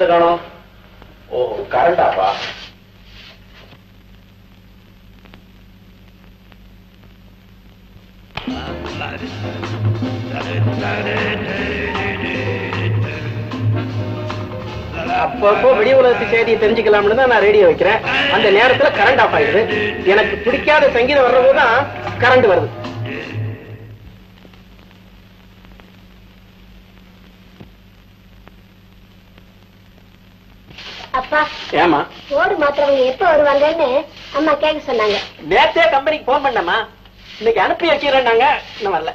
காணோம் ஓ கரண்டாப்பா அப்பப்போ வெளி உலகத்து செய்தியை தெரிஞ்சுக்கலாம்னு தான் நான் ரேடியோ வைக்கிறேன் அந்த நேரத்துல கரண்ட் ஆஃப் ஆயிடுது எனக்கு பிடிக்காத சங்கீதம் வர்றப்போ தான் கரண்ட் வருது அப்பா ஏமா ஓடு மாத்திரவங்க எப்ப வருவாங்கன்னு அம்மா கேட்க சொன்னாங்க நேத்தே கம்பெனிக்கு போன் பண்ணமா இன்னைக்கு அனுப்பி வச்சிடறாங்க இன்னும் வரல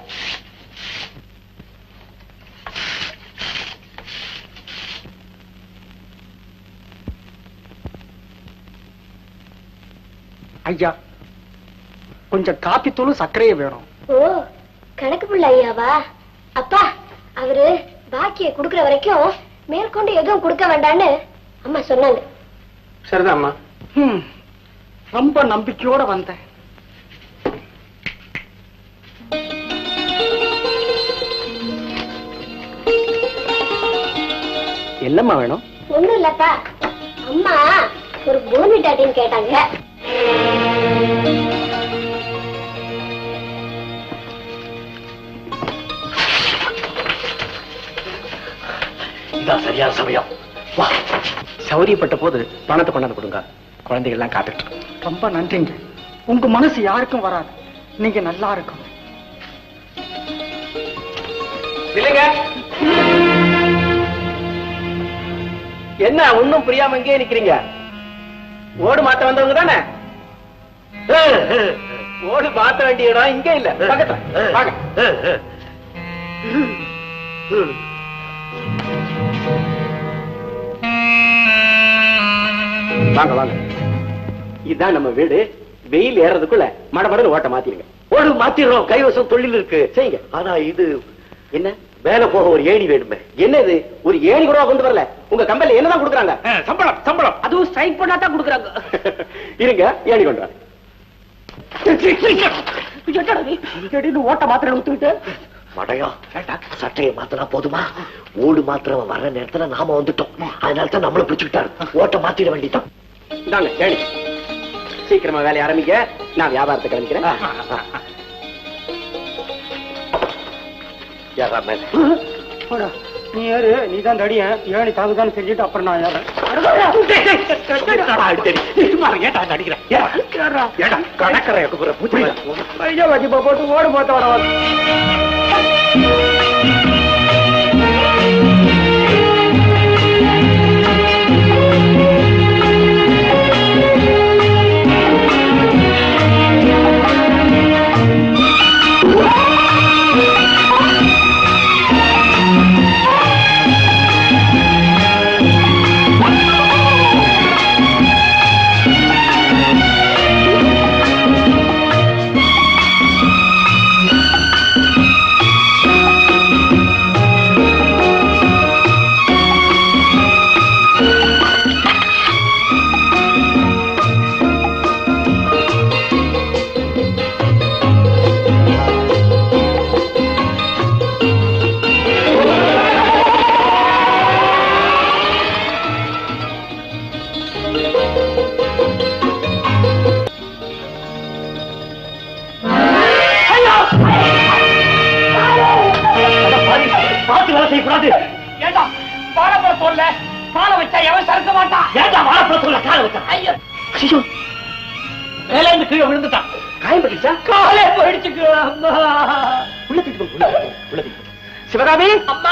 ஐயா கொஞ்சம் காப்பி தூளும் சர்க்கரையும் வேணும் ஓ கணக்கு புள்ள ஐயாவா அப்பா அவரு பாக்கிய குடுக்கற வரைக்கும் மேற்கொண்டு எதுவும் கொடுக்க வேண்டான்னு அம்மா சொன்னாங்க சரிதாம்மா ம், ரொம்ப நம்பிக்கையோட வந்தேன் என்னம்மா வேணும் ஒண்ணும் இல்லப்பா அம்மா ஒரு போர்மிட்டாட்டின்னு கேட்டாங்க இதான் சரியான சமயம் வா சௌரியப்பட்ட போது பணத்தை கொண்டாந்து கொடுங்க குழந்தைகள் எல்லாம் காத்துட்டு ரொம்ப நன்றிங்க உங்க மனசு யாருக்கும் வராது நீங்க நல்லா இருக்கும் இல்லைங்க என்ன ஒண்ணும் புரியாம இங்கே நிக்கிறீங்க ஓடு மாத்த வந்தவங்க தானே ஓடு மாத்த வேண்டிய இடம் இங்க இல்ல பக்கத்துல வாங்க வாங்க வாங்க இதுதான் நம்ம வீடு வெயில் ஏறதுக்குள்ள மடமடன்னு ஓட்ட மாத்திருங்க ஓடு மாத்திடுறோம் கைவசம் தொழில் இருக்கு செய்யுங்க ஆனா இது என்ன மேல போக ஒரு ஏணி வேணுமே என்ன இது ஒரு ஏணி கூட கொண்டு வரல உங்க கம்பெனில என்னதான் கொடுக்குறாங்க சம்பளம் சம்பளம் அதுவும் ஸ்ட்ரைக் பண்ணா தான் கொடுக்குறாங்க இருங்க ஏணி கொண்டு வரேன் என்னடா இது? திடீர்னு ஓட்ட மாத்திரை ஊத்துக்கிட்டு மடையா சட்டையை மாத்தினா போதுமா ஓடு மாத்திரவன் வர்ற நேரத்துல நாம வந்துட்டோம் அதனால தான் நம்மள பிடிச்சுக்கிட்டாரு ஓட்ட மாத்திட வேண்டியதான் இந்தாங்க ஏணி சீக்கிரமா வேலையை ஆரம்பிக்க நான் வியாபாரத்தை கிளம்பிக்கிறேன் யாரா மேல நீ யாரு நீ தான் தடிய ஏணி தாங்குதான்னு செஞ்சுட்டு அப்புறம் நான் யாரு ஐயா வஜிப்பா போட்டு ஓடு போத்த வர பார்த்து வேலை செய்யக்கூடாது ஏண்டா வாழைப்பழ தோல்ல காலை வச்சா எவன் சறுக்க மாட்டான் ஏண்டா வாழைப்பழத்துல கால வச்சா ஐயோ ஐயோ மேல இருந்து கீழே விழுந்துட்டான் காயம் பட்டுச்சா காலே போயிடுச்சு அம்மா உள்ள தூக்கி போ, உள்ள தூக்கி போ, உள்ள தூக்கி போ. சிவகாமி அம்மா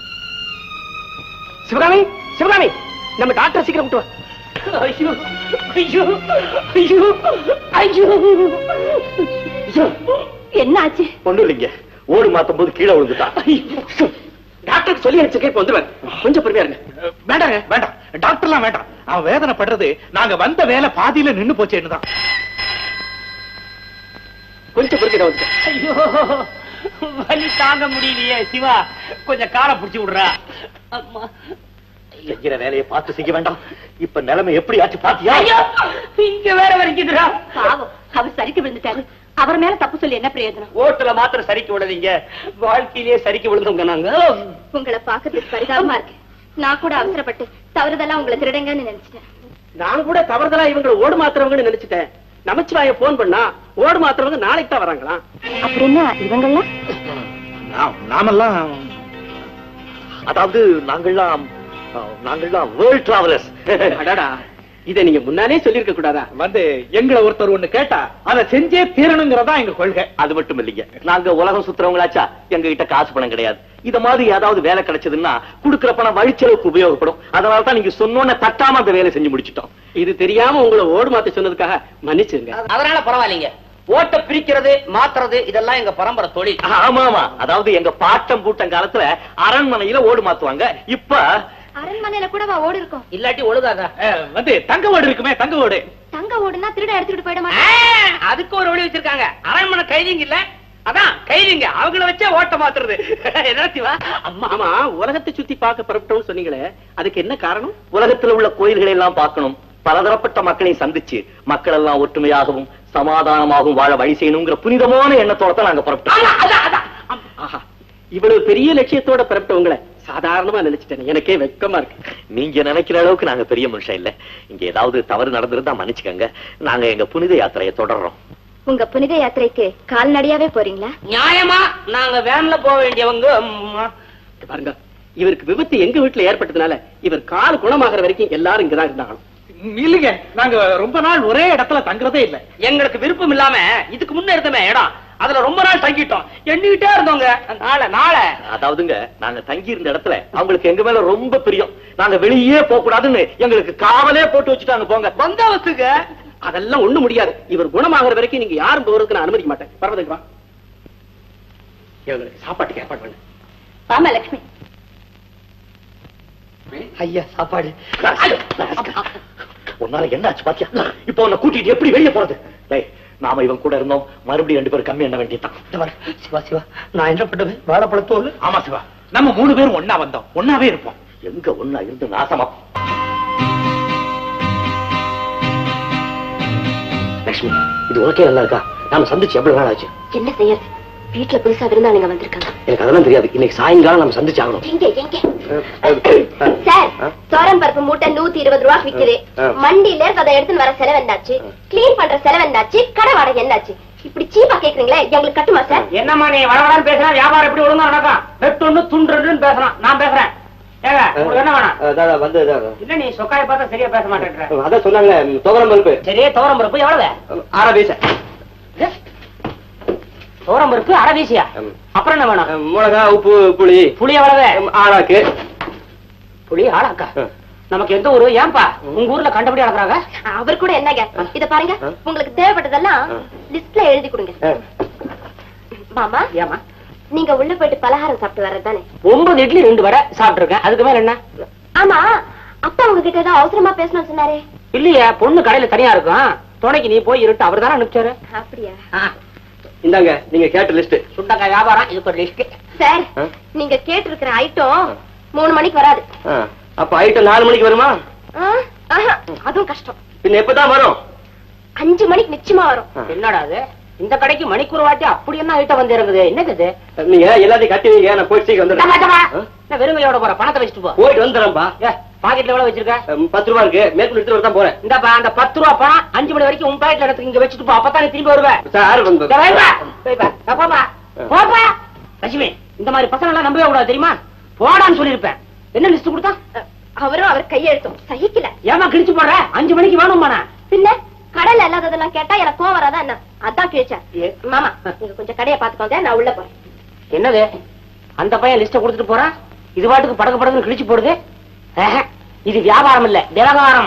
சிவகாமி சிவகாமி நம்ம டாக்டர் சீக்கிரம் கூட்டு வா ஐயோ ஐயோ ஐயோ ஐயோ ஐயோ என்னாச்சு ஒண்ணும் இல்லைங்க ஓடு மாத்தும் போது கீழே விழுந்துட்டான் டாக்டருக்கு சொல்லி வச்சிருக்கேன் இப்ப வந்துருவார் கொஞ்சம் பொறுமையா இருங்க வேண்டாங்க வேண்டாம் டாக்டர்லாம் வேண்டாம் அவன் வேதனைப்படுறது நாங்க வந்த வேலை பாதியில நின்னு போச்சேன்னு தான் கொஞ்சம் பொறுமையா வந்து ஐயோ வலி தாங்க முடியலையே சிவா கொஞ்சம் காலை புடிச்சு விடுறா அம்மா செய்யற வேலையை பார்த்து செய்ய வேண்டாம் இப்ப நிலைமை எப்படி ஆச்சு பாத்தியா ஐயோ இங்க வேற வரைக்குதுடா பாவம் அவர் சரிக்கு விழுந்துட்டாரு அவர் மேல தப்பு சொல்லி என்ன பிரயோஜனம் ஓட்டுல மாத்திரம் சரிக்கு விடாதீங்க வாழ்க்கையிலேயே சரிக்கு விழுந்தவங்க நாங்க உங்களை பாக்குறதுக்கு பரிதாபமா இருக்கு நான் கூட அவசரப்பட்டு தவறுதெல்லாம் உங்களை திருடங்கன்னு நினைச்சிட்டேன் நான் கூட தவறுதலா இவங்களை ஓடு மாத்துறவங்கன்னு நினைச்சிட்டேன் நமச்சிவாய போன் பண்ணா ஓடு மாத்துறவங்க நாளைக்கு தான் வராங்களாம் அப்படின்னா இவங்கெல்லாம் நாம்- நாமெல்லாம் அதாவது நாங்கள்லாம் அஹ், நாங்கள்லாம் வேர்ல்ட் டிராவலர்ஸ் அடாடா இதை நீங்க முன்னாலே சொல்லிருக்க கூடாதா வந்து எங்களை ஒருத்தர் ஒண்ணு கேட்டா அதை செஞ்சே தீரணுங்கிறதா எங்க கொள்கை அது மட்டும் இல்லைங்க நாங்க உலகம் சுத்துறவங்களாச்சா எங்க கிட்ட காசு பணம் கிடையாது இத மாதிரி ஏதாவது வேலை கிடைச்சதுன்னா குடுக்கிற பணம் வழிச்செலவுக்கு உபயோகப்படும் அதனால தான் நீங்க சொன்னோன்ன தட்டாம அந்த வேலையை செஞ்சு முடிச்சிட்டோம் இது தெரியாம உங்களை ஓடு மாத்த சொன்னதுக்காக மன்னிச்சுங்க அதனால பரவாயில்லைங்க ஓட்ட பிரிக்கிறது மாத்துறது இதெல்லாம் எங்க பரம்பரை தொழில் ஆமா ஆமா அதாவது எங்க பாட்டம் பூட்டம் காலத்துல அரண்மனையில ஓடு மாத்துவாங்க இப்ப அரண்மனையில கூடவா ஓடு இருக்கும் இல்லாட்டி ஒழுகாதா அஹ், வந்து தங்க ஓடு இருக்குமே தங்க ஓடு தங்க ஓடுனா திருட எடுத்துட்டு போயிட ஆ, மாட்டேன் அதுக்கு ஒரு வழி வச்சிருக்காங்க அரண்மனை கைதிங்க இல்ல அதான் கைதிங்க அவங்கள வச்சே ஓட்ட மாத்துறது என்ன சிவா அம்மா ஆமா உலகத்தை சுத்தி பார்க்க புறப்பட்டோம்னு சொன்னீங்களே அதுக்கு என்ன காரணம் உலகத்துல உள்ள கோயில்களை எல்லாம் பார்க்கணும் பலதரப்பட்ட மக்களை சந்திச்சு மக்கள் எல்லாம் ஒற்றுமையாகவும் சமாதானமாகவும் வாழ வழி செய்யணுங்கிற புனிதமான எண்ணத்தோட தான் நாங்க புறப்பட்டோம் ஆஹா இவ்வளவு பெரிய லட்சியத்தோட புறப்பட்டவங்களை சாதாரணமா நினைச்சிட்டேன் எனக்கே வெக்கமா இருக்கு நீங்க நினைக்கிற அளவுக்கு நாங்க பெரிய மனுஷன் இல்ல இங்க ஏதாவது தவறு நடந்திருந்தா மன்னிச்சுக்கங்க நாங்க எங்க புனித யாத்திரையை தொடர்றோம் உங்க புனித யாத்திரைக்கு கால்நடையாவே போறீங்களா நியாயமா நாங்க வேன்ல போக வேண்டியவங்க அம்மா. இங்க பாருங்க இவருக்கு விபத்து எங்க வீட்டுல ஏற்பட்டதுனால இவர் கால் குணமாகற வரைக்கும் எல்லாரும் இங்கதான் இருந்தாங்க இல்லைங்க நாங்க ரொம்ப நாள் ஒரே இடத்துல தங்குறதே இல்ல எங்களுக்கு விருப்பம் இல்லாம இதுக்கு முன்ன இருந்தமே இடம் அதுல ரொம்ப நாள் தங்கிட்டோம் எண்ணிக்கிட்டே இருந்தோங்க நாளை நாளை அதாவதுங்க நாங்க தங்கி இருந்த இடத்துல அவங்களுக்கு எங்க மேல ரொம்ப பிரியம் நாங்க வெளியே போக கூடாதுன்னு எங்களுக்கு காவலே போட்டு வச்சுட்டாங்க போங்க பந்தாவத்துக்கு அதெல்லாம் ஒண்ணு முடியாது இவர் குணமாகற வரைக்கும் நீங்க யாரும் போறதுக்கு நான் அனுமதிக்க மாட்டேன் பரவதுக்கு வா இவங்களுக்கு சாப்பாட்டுக்கு ஏற்பாடு பண்ணு ஆமா லட்சுமி ஐயா சாப்பாடு உன்னால என்ன ஆச்சு பாத்தியா இப்போ உன்னை கூட்டிட்டு எப்படி வெளியே போறது டேய் நாம இவன் கூட இருந்தோம் மறுபடியும் ரெண்டு பேரும் கம்மி என்ன வேண்டியதான் சிவா சிவா நான் என்ன பண்ணுவேன் வாழைப்பழத்தோல் ஆமா சிவா நம்ம மூணு பேரும் ஒண்ணா வந்தோம் ஒண்ணாவே இருப்போம் எங்க ஒண்ணா இருந்து நாசமா லட்சுமி இது உனக்கே நல்லா இருக்கா நாம சந்திச்சு எவ்வளவு நாள் ஆச்சு என்ன செய்யறது வீட்டுல புதுசா விருந்தாளிங்க வந்திருக்காங்க எனக்கு அதெல்லாம் தெரியாது இன்னைக்கு சாயங்காலம் நம்ம சந்திச்சாகணும் எங்க எங்க சார் சோரம் பருப்பு மூட்டை நூத்தி இருபது ரூபா விக்குது ஆ. மண்டியில இருந்து அதை எடுத்துன்னு வர செலவு என்னாச்சு கிளீன் பண்ற செலவு என்னாச்சு கடை வாடகை என்னாச்சு இப்படி சீப்பா கேக்குறீங்களே எங்களுக்கு கட்டுமா சார் என்னம்மா நீ வளவளன்னு பேசுறா வியாபாரம் எப்படி ஒழுங்கா நடக்கும் வெட்டொன்னு துண்டுன்னு பேசுறான் நான் பேசுறேன் ஏங்க உங்களுக்கு என்ன வேணாம் வந்து இல்ல நீ சொக்காய பார்த்தா சரியா பேச மாட்டேன்ற அதான் சொன்னாங்களே துவரம் பருப்பு சரியே தோரம் பருப்பு எவ்வளவு ஆறா பைசா தோரம் பருப்பு அரை வீசியா ஆமா. அப்புறம் என்ன வேணும் மிளகா உப்பு புளி புளி எவ்வளவு ஆறாக்கு புளி ஆளாக்கா ஆ. நமக்கு எந்த ஊரு ஏன்பா உங்க ஊர்ல கண்டபடி அளக்குறாங்க அவர் கூட என்னங்க இத பாருங்க ஆ. உங்களுக்கு தேவைப்பட்டதெல்லாம் ஆ. லிஸ்ட்ல எழுதி கொடுங்க மாமா ஏமா நீங்க உள்ள போயிட்டு பலகாரம் சாப்பிட்டு வர்றது தானே ஒன்பது இட்லி ரெண்டு வடை சாப்பிட்டுருக்கேன் அதுக்கு மேல என்ன ஆமா அப்பா உங்ககிட்ட ஏதோ அவசரமா பேசணும்னு சொன்னாரே இல்லையே பொண்ணு கடையில தனியா இருக்கும் துணைக்கு நீ போய் இருட்டு அவர் தானே அனுப்பிச்சாரு அப்படியா இந்தாங்க நீங்க கேட்ட லிஸ்ட் சுண்டக்காய் வியாபாரம் இதுக்கு ஒரு லிஸ்ட் சார் ஆ. நீங்க கேட்டிருக்கிற ஐட்டம் மூணு மணிக்கு வராது அப்ப ஐட்டம் நாலு மணிக்கு வருமா ஆ? ஆஹா, அதுவும் கஷ்டம் பின்ன எப்பதான் வரும் அஞ்சு மணிக்கு நிச்சயமா வரும் என்னடா அது இந்த கடைக்கு மணிக்கூர் வாட்டி அப்படி என்ன ஐட்டம் வந்து இருக்குது என்னது இது நீங்க எல்லாத்தையும் கட்டி வைங்க நான் போயிட்டு சீக்கிரம் இந்தா, இந்தா, வந்துடுறேன் இந்தா. என்ன வெறுங்கையோட போற பணத்தை வச்சுட்டு போ போயிட்டு வந்துடுறேன்பா ஏ, பாக்கெட்ல எவ்வளவு வச்சிருக்க பத்து ரூபா இருக்கு மேற்கொண்டு எடுத்துட்டு வரதான் போறேன் இந்தாப்பா அந்த பத்து ரூபா பணம் அஞ்சு மணி வரைக்கும் உன் பாக்கெட்ல எடுத்து இங்க வச்சுட்டு போ அப்பதான் நீ திரும்பி வருவேன் சார் வந்து இந்தா, வைப்பா. வைப்பா. இந்தா, போப்பா. போப்பா. லட்சுமி இந்த மாதிரி பசங்க எல்லாம் நம்பவே கூடாது தெரியுமா போடான்னு சொல்லிருப்பேன் என்ன லிஸ்ட் கொடுத்தா அவரும் அவர் கையெழுத்தும் சகிக்கல ஏமா கிழிச்சு போடுற அஞ்சு மணிக்கு வேணுமாண்ணா பின்ன கடல்ல இல்லாததெல்லாம் கேட்டா எனக்கு கோவம் வராதா என்ன அதான் கிழிச்சேன் ஏ. மாமா நீங்க கொஞ்சம் கடையை பாத்துக்கோங்க நான் உள்ள போறேன் என்னது அந்த பையன் லிஸ்ட கொடுத்துட்டு போறான் இது பாட்டுக்கு படகு படகுன்னு கிழிச்சு போடுது ஆஹா, இது வியாபாரம் இல்ல விவகாரம்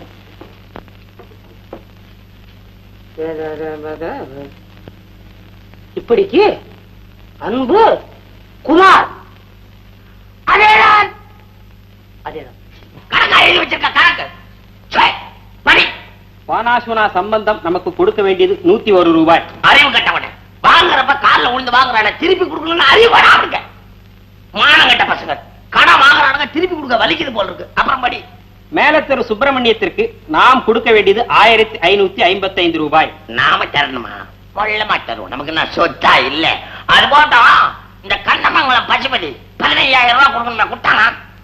இப்படிக்கு அன்பு குமார் அதேதான் அதேதான் கணக்கா எழுதி வச்சிருக்க கணக்கு சே, மணி பானாசுனா சம்பந்தம் நமக்கு கொடுக்க வேண்டியது நூத்தி ஒரு ரூபாய் அறிவு கட்டவன வாங்குறப்ப கால்ல விழுந்து வாங்குறான திருப்பி கொடுக்கணும்னு அறிவு வராதுங்க மானம் கட்ட பசங்க கடன் வாங்குறானுங்க திருப்பி கொடுக்க வலிக்குது போல இருக்கு அப்புறம் படி மேலத்தெரு சுப்பிரமணியத்திற்கு நாம் கொடுக்க வேண்டியது ஆயிரத்தி ஐநூத்தி ஐம்பத்தி ஐந்து ரூபாய் நாம தரணுமா கொள்ளமா தருவோம் நமக்கு நான் சொத்தா இல்ல அது போட்டோம் இந்த கண்ணமங்கலம் பசுபதி பதினையாயிரம் ரூபாய் கொடுக்கணும் கொடுத்தானா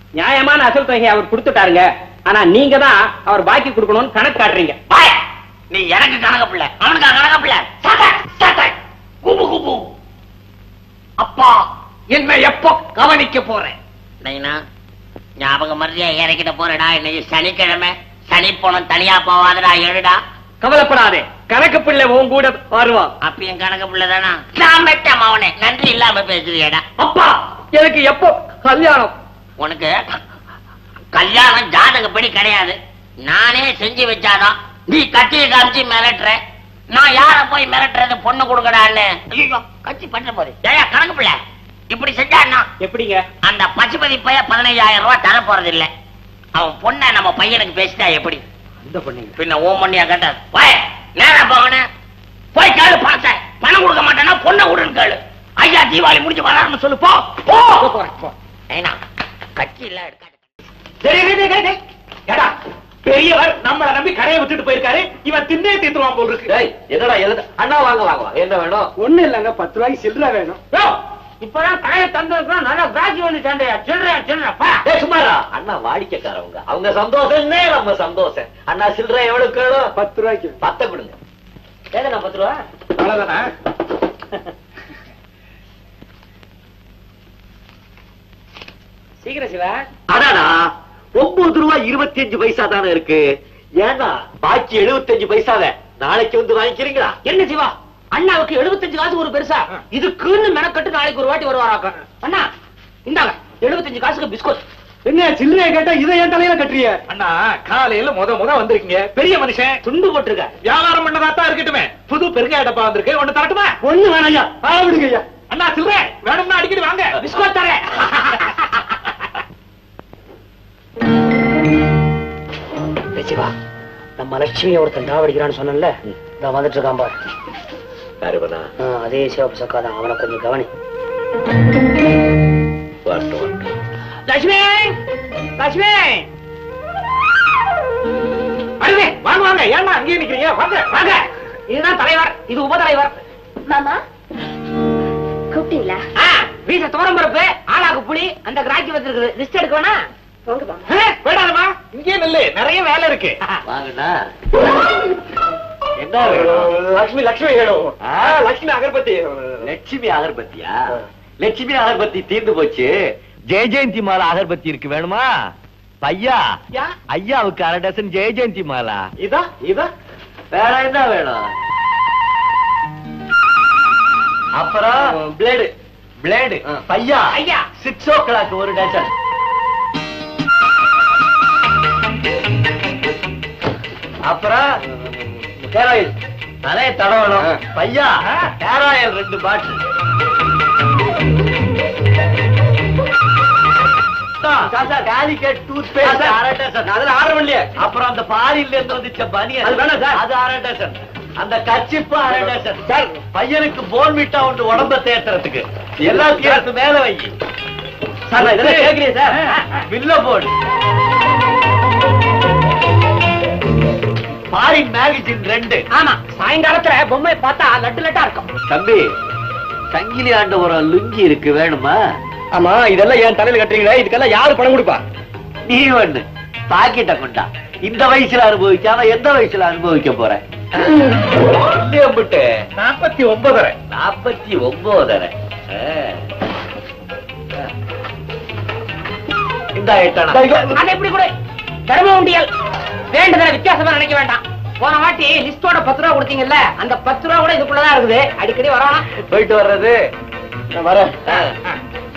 நியாயமான அசல் தொகையை அவர் கொடுத்துட்டாருங்க ஆனா நீங்க தான் அவர் பாக்கி கொடுக்கணும்னு கணக்கு காட்டுறீங்க வாய். நீ எனக்கு கணக்கு பிள்ளை அவனுக்கா கணக்கு பிள்ளை சாத்தாய், சாத்தாய். குபு குபு அப்பா என்ன எப்போ கவனிக்க போறேன் நைனா ஞாபகம் மறதியா இறக்கிட்ட போறடா இன்னைக்கு சனிக்கிழமை சனி போனம் தனியா போவாதடா எழுடா கவலைப்படாதே கணக்கு பிள்ளை உன் கூட வருவான் அப்பயும் கணக்கு பிள்ளை தானா நான் மெட்டம் அவனே நன்றி இல்லாம பேசுறியடா அப்பா எனக்கு எப்போ கல்யாணம் உனக்கு கல்யாணம் ஜாதகப்படி கிடையாது நானே செஞ்சு வச்சாதான் நீ கட்டிய காமிச்சு மிரட்டுற நான் யார போய் மிரட்டுறது பொண்ணு கொடுக்கடான்னு ஐயோ கட்சி பண்ற போது ஏயா கணக்கு பிள்ளை இப்படி செஞ்சா என்ன எப்படிங்க அந்த பசுபதி பைய பதினைஞ்சாயிரம் ரூபாய் தர போறது இல்ல அவன் பொண்ணை நம்ம பையனுக்கு பேசிட்டா எப்படி இந்த பண்ணீங்க பின்ன ஓம் பண்ணியா கேட்டார் போய் நேரா போகணும் போய் கேளு பணத்தை பணம் கொடுக்க மாட்டேன்னா பொண்ணை விடுன்னு கேளு ஐயா தீபாவளி முடிஞ்சு வராருன்னு சொல்லு போ போ ஏன்னா கட்சி இல்ல எடுக்காது டேய், டேய், டேய், டேய், டேய். ஏடா, பெரியவர் நம்மள நம்பி கடையை விட்டுட்டு போயிருக்காரு இவன் தின்னே தீத்துருவான் போல் இருக்கு என்னடா எழுத அண்ணா வாங்க வாங்க வாங்க. என்ன வேணும் ஒண்ணு இல்லங்க பத்து ரூபாய்க்கு சில்லற வேணும் யோ, இப்பதான் கடையை தந்திருக்கோம் நல்லா காட்சி வந்து சண்டையா சில்லறையா சில்லறப்பா ஏய், சும்மாடா அண்ணா வாடிக்கைக்காரவங்க அவங்க சந்தோஷம்னே நம்ம சந்தோஷம் அண்ணா சில்லறை எவ்வளவு கேளும் பத்து ரூபாய்க்கு பத்த கொடுங்க ஏதா பத்து ரூபா அவ்வளவுதானா சீக்கிரம் சிவா அடாடா ஒன்பது ரூபாய் இருபத்தி அஞ்சு பைசா தானே இருக்கு ஏன்னா பாக்கி எழுபத்தஞ்சு பைசாவை நாளைக்கு வந்து வாங்கிக்கிறீங்களா என்ன சிவா அண்ணாவுக்கு 75 காசு ஒரு பெருசா இதுக்குன்னு மெனக்கட்டு நாளைக்கு ஒரு வாட்டி வருவாராக்க அண்ணா இந்தாங்க 75 காசுக்கு பிஸ்கட் என்ன சில்லறைய கேட்டா இதை என் தலையில கட்டுறிய அண்ணா காலையில முத முத வந்திருக்கீங்க பெரிய மனுஷன் துண்டு போட்டிருக்க வியாபாரம் பண்ணதா தான் இருக்கட்டுமே புது பெருங்காய டப்பா வந்திருக்கு ஒண்ணு தரட்டுமா ஒண்ணு வேணாம் ஐயா விடுங்க ஐயா அண்ணா சில்லறை வேணும்னா அடிக்கடி வாங்க பிஸ்கட் தரேன் சிவா நம்ம லட்சுமி ஒருத்தன் தாவடிக்கிறான்னு சொன்னல நான் வந்துட்டு இருக்கான் பாரு யாருவனா ஆ, அதே சிவப்பு சக்காதான் அவனை கொஞ்சம் கவனி வரட்டும் வரட்டும் லட்சுமி லட்சுமி அருவே வாங்க வாங்க ஏன்னா அங்கேயே நிக்கிறீங்க வாங்க வாங்க இதுதான் தலைவர் இது உபதலைவர் மாமா கூப்பிட்டீங்களா ஆ, வீச தோரம் பருப்பு ஆளாக்கு புளி அந்த கிராக்கி வச்சிருக்குது லிஸ்ட் எடுக்க வேணா போங்க மாமா வேடாதமா இங்கே நில்லு நிறைய வேலை இருக்கு வாங்கண்ணா என்ன வேணும் லட்சுமி லட்சுமி வேணும் ஆ, லட்சுமி அகர்பத்தி லட்சுமி அகர்பத்தியா லட்சுமி அகர்பத்தி தீர்ந்து போச்சு ஜெய ஜெயந்தி மாலா அகர்பத்தி இருக்கு வேணுமா பையா யா. ஐயாவுக்கு அரை டசன் ஜெய ஜெயந்தி மாலா இதா இதா வேற என்ன வேணும் அப்புறம் பிளேடு பிளேடு பையா ஐயா. சிக்ஸ் ஓ கிளாக் ஒரு டசன் அப்புறம் ஹேர் ஆயில் நிறைய தடவணும் பையா ஹேர் ஆயில் ரெண்டு பாட்டில் காலிகட் டூத் பேஸ்ட் அரை டசன் அதுல ஆர்டர் பண்ணலையே அப்புறம் அந்த பாரில இருந்து வந்துச்ச பனியன் அது வேணாம் சார் அது அரை டசன் அந்த கச்சிப்பு அரை டசன் சார் பையனுக்கு போன் விட்டா ஒன்று உடம்ப தேத்துறதுக்கு எல்லாத்தையும் எடுத்து மேல வை சார் நான் இதெல்லாம் கேக்குறேன் சார் பில்ல போடு பாரின் மேகசின் ரெண்டு ஆமா சாயங்காலத்துல பொம்மை பார்த்தா லட்டு லட்டா இருக்கும் தம்பி சங்கிலி ஆண்டவரம் லுங்கி இருக்கு வேணுமா ஆமா இதெல்லாம் என் தலையில கட்டுறீங்களே இதுக்கெல்லாம் யாரு பணம் கொடுப்பா நீ ஒண்ணு பாக்கிட்ட கொண்டா இந்த வயசுல அனுபவிக்காம எந்த வயசுல அனுபவிக்க போற இல்லையம்பிட்டு நாற்பத்தி ஒன்பதரை நாற்பத்தி ஒன்பதரை இந்த எட்டணா அது எப்படி கூட தர்ம உண்டியல் வேண்டுதல வித்தியாசமா நினைக்க வேண்டாம் போன வாட்டி லிஸ்டோட பத்து ரூபா கொடுத்தீங்கல்ல அந்த பத்து ரூபா கூட இதுக்குள்ளதான் இருக்குது அடிக்கடி வரணும் போயிட்டு வர்றது நான் வரேன் ஆ.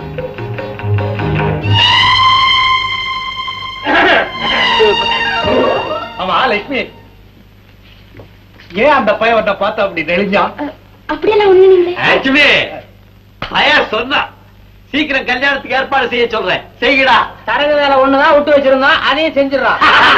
ஆமா லட்சுமி ஏன் அந்த பையன் உன்னை பார்த்து அப்படி நெளிஞ்சான் அப்படியெல்லாம் ஒண்ணு இல்லைங்களே லட்சுமி பையா சொன்னா சீக்கிரம் கல்யாணத்துக்கு ஏற்பாடு செய்ய சொல்றேன் செய்யடா தரகு வேலை ஒண்ணுதான் விட்டு வச்சிருந்தோம் அதையும் செஞ்சிடறோம்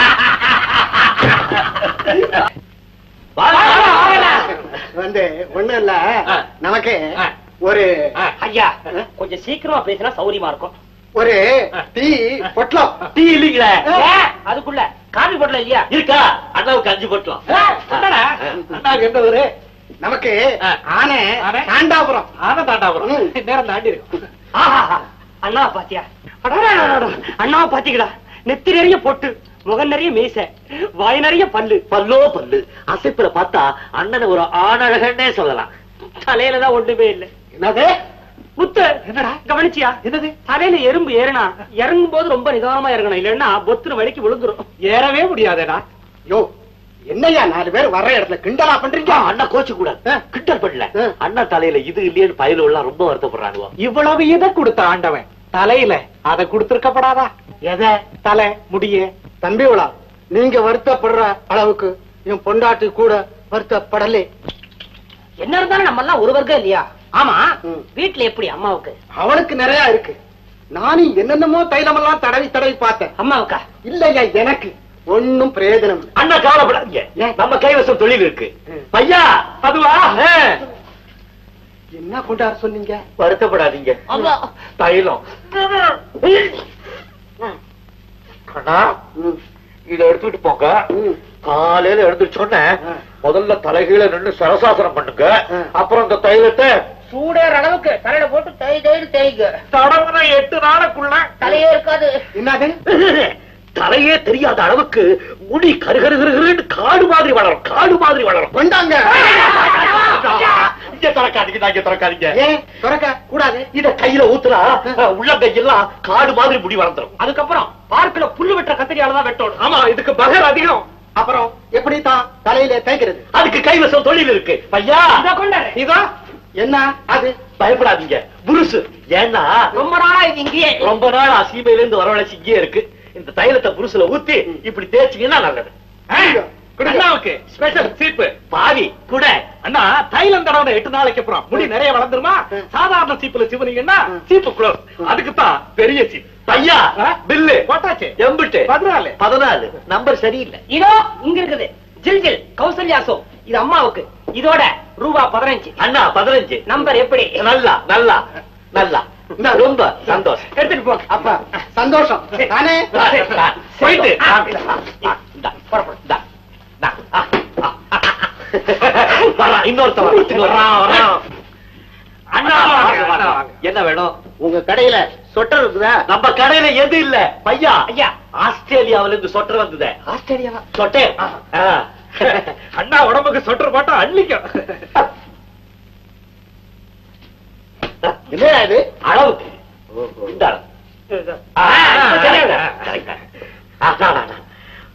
வந்து ஒண்ணும் இல்ல ஆ. நமக்கு ஆ. ஒரு ஐயா கொஞ்சம் சீக்கிரமா பேசினா சௌரியமா இருக்கும் ஒரு டீ பொட்டலம் டீ இல்லீங்களே ஏன்? அதுக்குள்ள காபி போடல இல்லையா இருக்கா அண்ணாவுக்கு அஞ்சு போட்டலாம் என்னடா? அண்ணாக்கு எந்த ஊரு நமக்கு ஆ. ஆனை ஆனை? தாண்டாபுரம் ஆன தாண்டாபுரம் ம். நேரம் தாண்டி இருக்கும் ஆஹா அண்ணா பாத்தியா அண்ணாவை பாத்தீங்களா நெத்தி நிறைய பொட்டு முகம் நிறைய மீச வாய் நிறைய பல்லு பல்லோ பல்லு அசைப்புல பார்த்தா அண்ணனை ஒரு ஆணழகன்னே சொல்லலாம் தலையில தான் ஒண்ணுமே இல்ல என்னது முத்து என்னடா கவனிச்சியா என்னது தலையில எறும்பு ஏறினா இறங்கும் போது ரொம்ப நிதானமா இறங்கணும் இல்லன்னா பொத்துன வழிக்கு விழுந்துரும் ஏறவே முடியாதேடா யோ என்னய்யா நாலு பேர் வர்ற இடத்துல கிண்டலா பண்றீங்க அண்ணா கோச்சு கூட கிண்டல் பண்ணல ஆ. அண்ணா தலையில இது இல்லையேன்னு பயல எல்லாம் ரொம்ப வருத்தப்படுறானுவோ இவ்வளவு இதை கொடுத்த ஆண்டவன் தலையில அதை கொடுத்திருக்கப்படாதா எதை தலை முடிய தம்பிகளா நீங்க வருத்தப்படுற அளவுக்கு என் பொண்டாட்டி கூட வருத்தப்படலே என்ன இருந்தாலும் நம்ம எல்லாம் ஒரு வர்க்கம் இல்லையா ஆமா ம். வீட்டுல எப்படி அம்மாவுக்கு அவனுக்கு நிறைய இருக்கு நானும் என்னென்னமோ தைலமெல்லாம் தடவி தடவி பார்த்தேன் அம்மாவுக்கா இல்லையா எனக்கு ஒண்ணும் பிரயோஜனம் இல்லை. அண்ணா கவலைப்படாதீங்க ஏன்? நம்ம கைவசம் தொழில் இருக்கு ம். பையா அதுவா ஆ. என்ன கொண்டாட சொன்னீங்க வருத்தப்படாதீங்க தைலம் அண்ணா ம், இத எடுத்துட்டு போங்க ம். காலையில எழுந்திரிச்சோன்ன ஆ. முதல்ல தலைகீழ நின்னு சரசாசனம் பண்ணுங்க ஆ. அப்புறம் இந்த தைலத்தை சூடேற அளவுக்கு தலையில போட்டு தை தைடு தேய்ங்க தடவுன எட்டு நாளுக்குள்ள தலையே இருக்காது என்னது தலையே தெரியாத அளவுக்கு முடி கருகருகருன்னு காடு மாதிரி வளரும் காடு மாதிரி வளரும் கொண்டாங்க இங்க திறக்காதீங்க இங்க திறக்காதீங்க ஏன் துறக்க கூடாது இத கையில ஊத்துனா உள்ளங்கையெல்லாம் காடு மாதிரி முடி வளர்ந்துரும் அதுக்கப்புறம் பார்க்கல புல்லு வெட்டுற கத்திரியால தான் வெட்டணும் ஆமா இதுக்கு பகர் அதிகம் அப்புறம் எப்படி தான் தலையில தேய்க்கிறது அதுக்கு கைவசம் தொழில் இருக்கு பையா இத கொண்டாரு இதோ என்ன அது பயப்படாதீங்க புருசு ஏன்னா ரொம்ப நாளா இது இங்கேயே ரொம்ப நாள் சீமையில இருந்து வரவழைச்சு இங்கே இருக்கு இந்த தைலத்தை புருசுல ஊத்தி இப்படி தேய்ச்சீங்கன்னா நல்லது அண்ணாவுக்கு ஸ்பெஷல் சீப்பு பாவி கூட அண்ணா தைலம் தடவை எட்டு நாளைக்கு அப்புறம் முடி நிறைய வளர்ந்துருமா சாதாரண சீப்புல சிவனீங்கன்னா சீப்பு க்ளோஸ் அதுக்கு தான் பெரிய சீப் பையா ஆ? பில்லு போட்டாச்சு எம்பிட்டு பதினாலு பதினாலு நம்பர் சரியில்லை இதோ இங்க இருக்குது ஜில் ஜில் கௌசல்யா சோ இது அம்மாவுக்கு இதோட ரூபா பதினஞ்சு அண்ணா பதினஞ்சு நம்பர் எப்படி நல்லா நல்லா நல்லா ரொம்ப சந்தோஷம் எடுத்துட்டு போங்க அப்ப சந்தோஷம் தானே போயிட்டு ஆ. இந்தா, புறப்படு, இந்தா, இந்தா. ஆ, ஆ, ஆ. வர்றான், இன்னொருத்தன் வர்றான், வர்றான், வர்றான். அண்ணா, வாங்க, வாங்க, வாங்க. என்ன வேணும் உங்க கடையில சொட்டர் இருக்குதா நம்ம கடையில எது இல்ல பையா ஐயா. ஆஸ்திரேலியாவில இருந்து சொட்டர் வந்தது ஆஸ்திரேலியாவா சொட்டே ஆ. அண்ணா உடம்புக்கு சொட்டர் போட்டா அள்ளிக்கும் என்ன இது அளவுக்கு இந்த அளவு. ஆ, இப்ப சரியாகுது. correct. ஆ, ஆ, ஆ, ஆ.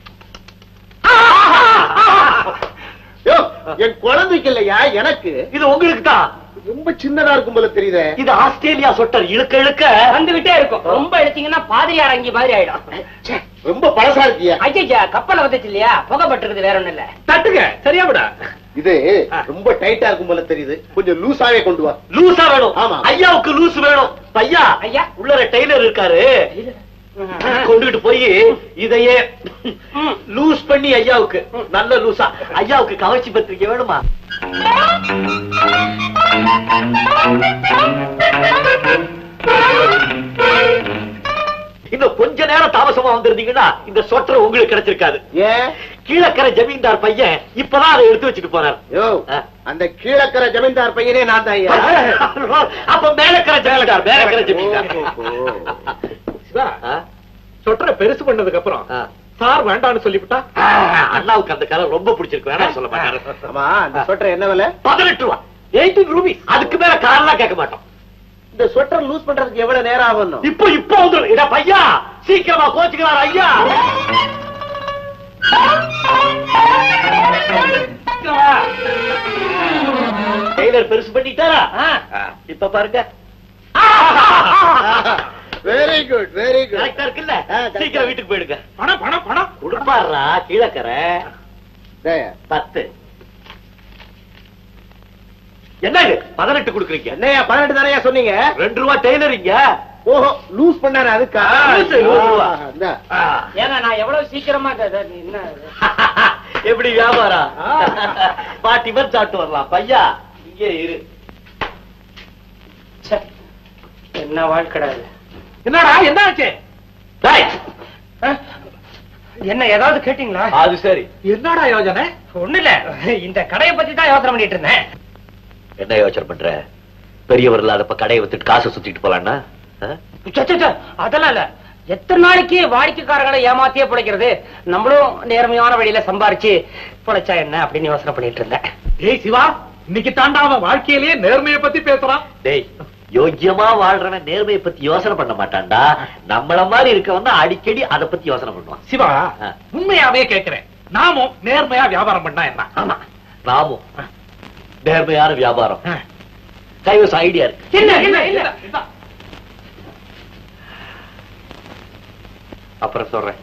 யோ, என் குழந்தைக்கு இல்லையா எனக்கு இது உங்களுக்கு தான் ரொம்ப சின்னதா இருக்கும் போல தெரியுதே இது ஆஸ்திரேலியா சொட்டர் இழுக்க இழுக்க வந்துகிட்டே இருக்கும் ரொம்ப எடுத்தீங்கன்னா பாதிரியார் அங்கி மாதிரி ஆயிடும் ச்சே, ரொம்ப பழசா இருக்கியா ஐயா கப்பல வந்துச்சு இல்லையா புகைப்பட்டிருக்குது வேற ஒண்ணு இல்ல தட்டுங்க சரியா விடா இது ரொம்ப டைட்டா இருக்கும் போல தெரியுது கொஞ்சம் லூசாவே கொண்டு வா லூசா வேணும் ஆமா. ஐயாவுக்கு லூஸ் வேணும் பையா ஐயா. உள்ளர டெய்லர் இருக்காரு கொண்டுகிட்டு போய் இதையே லூஸ் பண்ணி ஐயாவுக்கு நல்ல லூசா ஐயாவுக்கு கவர்ச்சி பத்திரிக்கை வேணுமா இன்னும் கொஞ்ச நேரம் தாமசமா வந்திருந்தீங்கன்னா இந்த சொட்டர் உங்களுக்கு கிடைச்சிருக்காது ஏன் கீழக்கரை ஜமீன்தார் பையன் இப்பதான் அதை எடுத்து வச்சுட்டு போனார் யோ அந்த கீழக்கரை ஜமீன்தார் பையனே நான் தான் ஐயா அப்ப மேலக்கரை ஜமீன்தார் மேலக்கரை ஜமீன்தார் சிவா ஆ? சொட்டரை பெருசு பண்ணதுக்கு அப்புறம் ஆ. சார் வேண்டாம்னு சொல்லிவிட்டா ஆ, அண்ணாவுக்கு அந்த கலர் ரொம்ப பிடிச்சிருக்கு வேணாம் சொல்ல மாட்டாரு ஆமா அந்த சொட்டர் என்ன விலை பதினெட்டு ரூபா எயிட்டீன் ரூபீஸ் அதுக்கு மேல காரெல்லாம் கேட்க மாட்டோம் இந்த சொட்டர் லூஸ் பண்றதுக்கு எவ்வளவு நேரம் ஆகும் இப்போ இப்போ வந்துடும் இட பையா சீக்கிரமா கோச்சுக்கிறார் ஐயா டெய்லர் பெருசு பண்ணிட்டாரா ஆ, இப்ப பாருங்க வெரி குட் வெரி குட் கரெக்டா இருக்குல்ல ஆ, correct. சீக்கிரம் வீட்டுக்கு போயிடுங்க பணம் பணம் பணம் கொடுப்பாடுறா கீழக்கரை பத்து என்ன இது பதினெட்டு கொடுக்குறீங்க என்னையா பதினெட்டு தானே சொன்னீங்க ரெண்டு ரூபா டெய்லரிங்க ஓஹோ லூஸ் பண்ணாரு அதுக்கா ஆ, லூசு, லூசு. ஆ, இந்தா. ஆ. ஏங்க நான் எவ்வளவு சீக்கிரமா இத- இத- என்ன இது? எப்படி வியாபாரம் பாட்டி பேர் சாப்பிட்டு வரலாம் பையா இங்கே இரு ச்சே, என்ன வாழ்க்கடா இது என்னடா என்ன ஆச்சு டேய், ஆ? என்ன ஏதாவது கேட்டீங்களா அது சரி என்னடா யோஜனை ஒண்ணு இல்ல இந்த கடையை பத்தி தான் யோசனை பண்ணிட்டு இருந்தேன் என்ன யோசனை பண்ற பெரியவர் இல்லாதப்ப கடையை வித்துட்டு காசை சுத்திட்டு போலான்னா ஆ? ச்சே, ச்சே, ச்சே, அதெல்லாம் இல்ல எத்தனை நாளைக்கு வாடிக்கைக்காரர்களை ஏமாத்தியே பிழைக்கிறது நம்மளும் நேர்மையான வழியில சம்பாரிச்சு பிழைச்சா என்ன அப்படின்னு யோசனை பண்ணிட்டு இருந்தேன் ஏய் சிவா இன்னைக்கு தாண்டா அவன் வாழ்க்கையிலேயே நேர்மையை பத்தி பேசுறான் டேய் யோக்கியமா வாழ்றவன் நேர்மையை பத்தி யோசனை பண்ண மாட்டான்டா நம்மள மாதிரி இருக்கவன் தான் அடிக்கடி அதை பத்தி யோசனை பண்ணுவான் சிவா ஆ. உண்மையாவே கேக்குறேன் நாமும் நேர்மையா வியாபாரம் பண்ணா என்ன ஆமா நாமும் நேர்மையான வியாபாரம் ஆ. கைவசம் ஐடியா இருக்கு என்ன என்ன என்ன இந்தா. அப்புறம் சொல்றேன்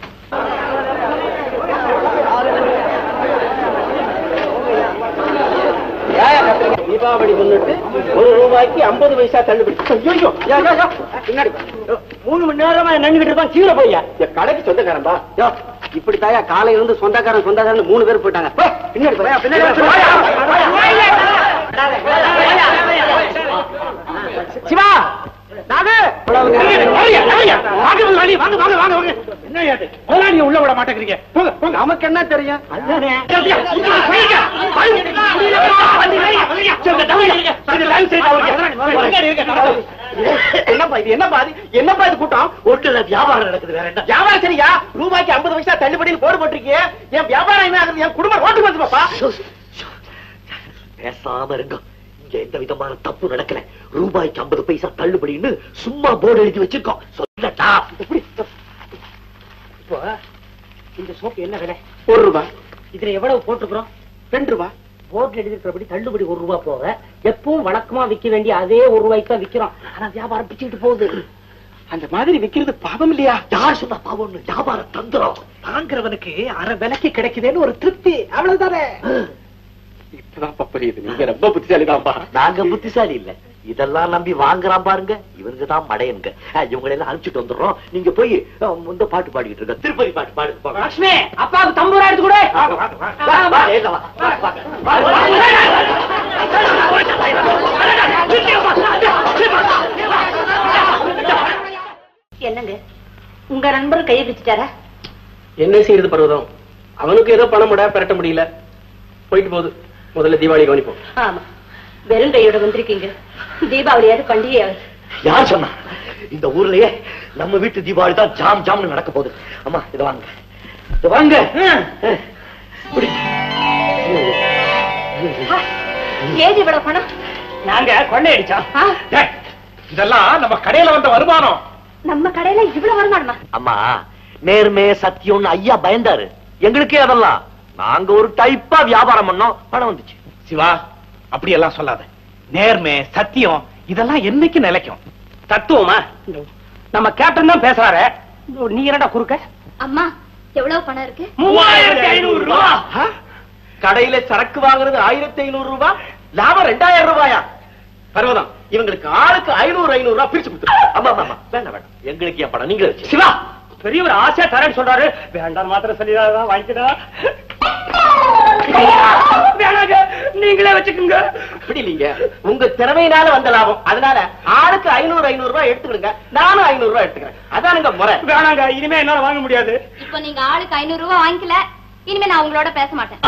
தீபாவளி முன்னிட்டு ஒரு ரூபாய்க்கு ஐம்பது பைசா தள்ளுபடி ஐயோ, யா, யா, யா, பின்னாடி போ. யோ, மூணு மணி நேரமா நின்றுகிட்டு இருப்பான் கீழே போய்யா என் கடைக்கு சொந்தக்காரன்பா யோ இப்படி தாயா காலையில இருந்து சொந்தக்காரன் சொந்தக்காரன் மூணு பேர் போயிட்டாங்க போ, பின்னாடி போயா பின்னாடி சிவா நாகு உள்ள விட மாட்டேங்கிறீங்க போங்க போங்க நமக்கு என்ன தெரியும் என்னப்பா இது என்னப்பா இது என்னப்பா இது கூட்டம் ஒட்டுல வியாபாரம் நடக்குது வேற என்ன வியாபாரம் சரியா ரூபாய்க்கு ஐம்பது பைசா தள்ளுபடியில் போடு போட்டிருக்கீங்க என் வியாபாரம் என்ன ஆகுது என் குடும்பம் ரோட்டுக்கு வந்து பாப்பா பேசாம இருங்க இங்க எந்த விதமான தப்பு நடக்கல ரூபாய்க்கு ஐம்பது பைசா தள்ளுபடின்னு சும்மா போர்டு எழுதி வச்சிருக்கோம் சொல்லட்டா இப்போ இந்த சோப்பு என்ன விலை ஒரு ரூபாய் இதுல எவ்வளவு போட்டுக்கிறோம் ரெண்டு ரூபாய் போர்ட்ல எழுதிருக்கிறபடி தள்ளுபடி ஒரு ரூபாய் போக எப்பவும் வழக்கமா விக்க வேண்டிய அதே ஒரு ரூபாய்க்கு தான் விக்கிறோம் ஆனா வியாபாரம் பிச்சுக்கிட்டு போகுது அந்த மாதிரி விக்கிறது பாவம் இல்லையா யார் சொன்னா பாவம்னு வியாபாரம் தந்துரும் வாங்குறவனுக்கு அரை விலைக்கு கிடைக்குதுன்னு ஒரு திருப்தி அவ்வளவுதானே இப்பதான் புரியுது நீங்க ரொம்ப புத்திசாலிதான்ப்பா நாங்க புத்திசாலி இல்ல இதெல்லாம் நம்பி வாங்குறான் பாருங்க இவங்க தான் மடையனுங்க இவங்களை எல்லாம் அனுப்பிச்சிட்டு வந்துடுறோம் நீங்க போய் அஹ், இந்த பாட்டு பாடிக்கிட்டு இருக்க திருப்பதி பாட்டு பாடு போங்க. லட்சுமி அப்பாவுக்கு தம்பூரா எடுத்து கூட வா, வா, ஏங்க, வா, வா, வா, வா, வா, என்னங்க உங்க நண்பர் கையை பிடிச்சிட்டாரா என்ன செய்யறது பர்வதம் அவனுக்கு ஏதோ பணம் விட பெரட்ட முடியல போயிட்டு போகுது முதல்ல தீபாவளி கவனிப்போம் ஆமா வெறும் கையோட வந்திருக்கீங்க தீபாவளியாவது பண்டிகையாவது யார் சொன்னா இந்த ஊர்லயே நம்ம வீட்டு தீபாவளி தான் ஜாம் ஜாம்னு நடக்க போகுது அம்மா இத வாங்க இத வாங்க இப்படி. ஏது இவ்வளவு பணம் நாங்க கொள்ளையடிச்சோம் ஆ, டேய், இதெல்லாம் நம்ம கடையில வந்த வருமானம் நம்ம கடையில இவ்வளவு வருமானமா அம்மா நேர்மை சத்தியம்னு ஐயா பயந்தாரு எங்களுக்கே அதெல்லாம் நாங்க ஒரு டைப்பா வியாபாரம் பண்ணோம் பணம் வந்துச்சு சிவா அப்படி எல்லாம் சொல்லாத நேர்மை சத்தியம் இதெல்லாம் என்னைக்கு நிலைக்கும் தத்துவமா நம்ம கேப்டன் தான் பேசுறாரு நீ என்னடா குறுக்க அம்மா எவ்வளவு பணம் இருக்கு மூவாயிரத்தி ஐநூறு ரூபாய் கடையில சரக்கு வாங்குறது ஆயிரத்தி ஐநூறு ரூபாய் லாபம் ரெண்டாயிரம் ரூபாயா பர்வதம் இவங்களுக்கு ஆளுக்கு ஐநூறு ஐநூறு ரூபாய் பிரிச்சு கொடுத்துரு ஆமா ஆமா ஆமா வேண்டாம் வேண்டாம் எங்களுக்கு என் பணம் நீங்களே வச்சு சிவா பெரியவர் ஆசையா தரேன்னு சொல்றாரு வேண்டாம் மாத்திரம் சொல்லிதான் வாங்கிக்கடா வேணாங்க நீங்களே வச்சுக்கோங்க அப்படி இல்லைங்க உங்க திறமையினால வந்த லாபம் அதனால ஆளுக்கு ஐநூறு ஐநூறு ரூபாய் எடுத்துக்கிடுங்க நானும் ஐநூறு ரூபாய் எடுத்துக்கிறேன் அதானுங்க முறை வேணாங்க இனிமே என்னால வாங்க முடியாது இப்போ நீங்க ஆளுக்கு ஐநூறு ரூபாய் வாங்கிக்கல இனிமே நான் உங்களோட பேச மாட்டேன்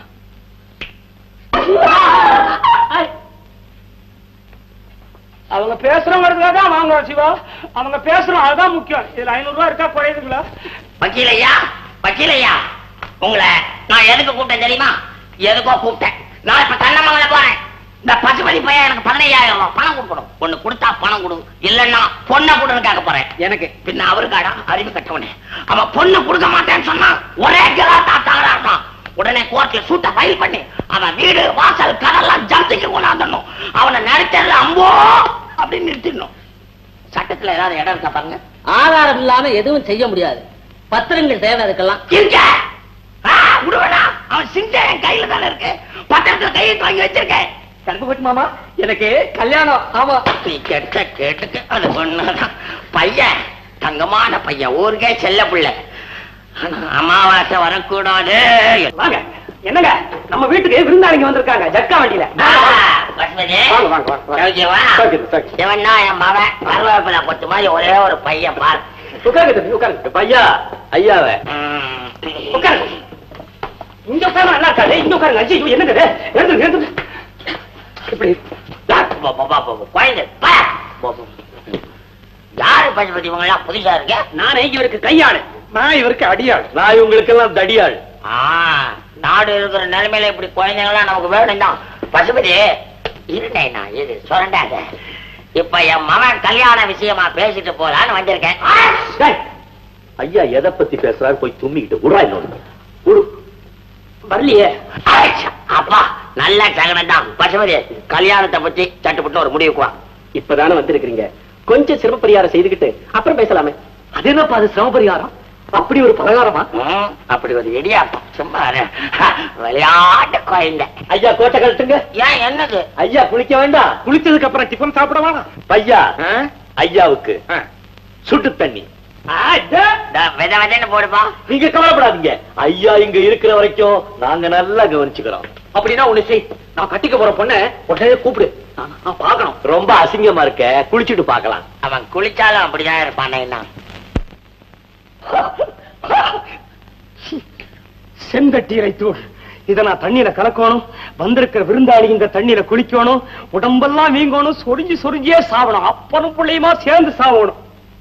அவங்க பேசுறவங்களுக்காக தான் வாங்குறோம் சிவா அவங்க பேசுறோம் அதுதான் முக்கியம் இதுல ஐநூறு ரூபாய் இருக்கா குறையுதுங்களா வக்கீலையா வக்கீலையா உங்களை நான் எதுக்கு கூப்பிட்டேன் தெரியுமா எதுக்கோ கூப்பிட்டேன் நான் இப்ப கண்ணமங்கல போறேன் இந்த பசுபதி பையன் எனக்கு பதினையாயிரம் ரூபாய் பணம் கொடுக்கணும் ஒண்ணு கொடுத்தா பணம் கொடு இல்லன்னா பொண்ணை கொடுன்னு கேட்க போறேன் எனக்கு பின்ன அவருக்காடா அறிவு கட்டவனே அவன் பொண்ணு கொடுக்க மாட்டேன்னு சொன்னா ஒரே கிலா தாத்தாங்களா இருக்கான் உடனே கோர்ட்ல சூட்ட ஃபைல் பண்ணி அவன் வீடு வாசல் கடல்லாம் ஜப்திக்கு கொண்டாந்துடணும் அவனை நினைச்சதுல அம்போ அப்படின்னு நிறுத்திடணும் சட்டத்துல ஏதாவது இடம் இருக்கா பாருங்க ஆதாரம் இல்லாம எதுவும் செய்ய முடியாது பத்திரங்கள் தேவை அதுக்கெல்லாம் இருக்க ஆ, விடுவேடா அவன் சிங்க என் கையில தானே இருக்கு பத்திரத்துல கையெழுத்து வாங்கி வச்சிருக்கேன் கருப்புப்பட்டு மாமா எனக்கு கல்யாணம் ஆமா நீ கெட்ட கேட்டுக்கு அது ஒண்ணுதான் பையன் தங்கமான பையன் ஊருக்கே செல்ல பிள்ளை ஆனா அமாவாசை வரக்கூடாது வாங்க என்னங்க நம்ம வீட்டுக்கு விருந்தாளிங்க வந்திருக்காங்க ஜக்கா வண்டியில ஆ, பசுபதி வாங்க, வாங்க, வாங்க, வாங்க. சௌக்கியமா? சௌக்கியம், சௌக்கியம். இவன் தான் என் மகன் கருவேப்பிலை கொத்து மாதிரி ஒரே ஒரு பையன் பார் உட்காருங்க தம்பி உட்காருங்க பையா ஐயாவை ம். உட்காருங்க இங்க உட்காரு நல்லா இருக்காது இங்க உட்காருங்க அஜி என்னங்க இது? எழுந்துருங்க எழுந்துருங்க இப்படி பா, பா, பா, பா, பா, குழந்தை, பா. பா, பா. யாரு பசுபதி இவங்க எல்லாம் புதுசா இருக்கு நானே இவருக்கு கையாளு நான் இவருக்கு அடியாள் நான் இவங்களுக்கெல்லாம் தடியாள் ஆ, நாடு இருக்கிற நிலைமையில இப்படி குழந்தைங்களாம் நமக்கு வேணும் தான் பசுபதி இருந்தேன் நான் இது சொல்றாங்க இப்ப என் மகன் கல்யாண விஷயமா பேசிட்டு போலான்னு வந்திருக்கேன் டேய், ஐயா எதை பத்தி பேசுறாரு போய் தும்மிக்கிட்டு விடுறா இன்னொன்னு விடு வரலையே ஆயிடுச்சு. அப்பா நல்ல சகனம் தான் பசுபதி கல்யாணத்தை பத்தி சட்டுப்பட்டு ஒரு முடிவுக்கு வா இப்பதானே வந்திருக்கிறீங்க கொஞ்சம் சிரம பரிகாரம் செய்துக்கிட்டு அப்புறம் பேசலாமே அது என்னப்பா அது சிரம பரிகாரம் அப்படி ஒரு பலகாரமா ம், அப்படி ஒரு இடியாப்பம் சும்மா இரு. விளையாட்டு குழந்தை ஐயா கோட்டை கழட்டுங்க ஏன் என்னது ஐயா குளிக்க வேண்டாம் குளிச்சதுக்கு அப்புறம் டிஃபன் சாப்பிட வேணாம் பையா ஆ? ஐயாவுக்கு ஆ. சுட்டு தண்ணி இந்த வித விதன்னு போடுப்பா நீங்க கவலைப்படாதீங்க ஐயா இங்க இருக்கிற வரைக்கும் நாங்க நல்லா கவனிச்சுக்கிறோம் அப்படின்னா ஒண்ணு செய் நான் கட்டிக்க போற பொண்ண உடனே கூப்பிடு நான் நான் பார்க்கணும் ரொம்ப அசிங்கமா இருக்க குளிச்சுட்டு பார்க்கலாம் அவன் குளிச்சாலும் அப்படிதான் இருப்பான் என்ன செந்தட்டீரை தூள் இத நான் தண்ணியில கலக்கணும் வந்திருக்கிற விருந்தாளி இந்த தண்ணியில குளிக்கணும் உடம்பெல்லாம் வீங்கணும் சொரிஞ்சு சொரிஞ்சியே சாவணும் அப்பனும் பிள்ளையுமா சேர்ந்து சாவணும்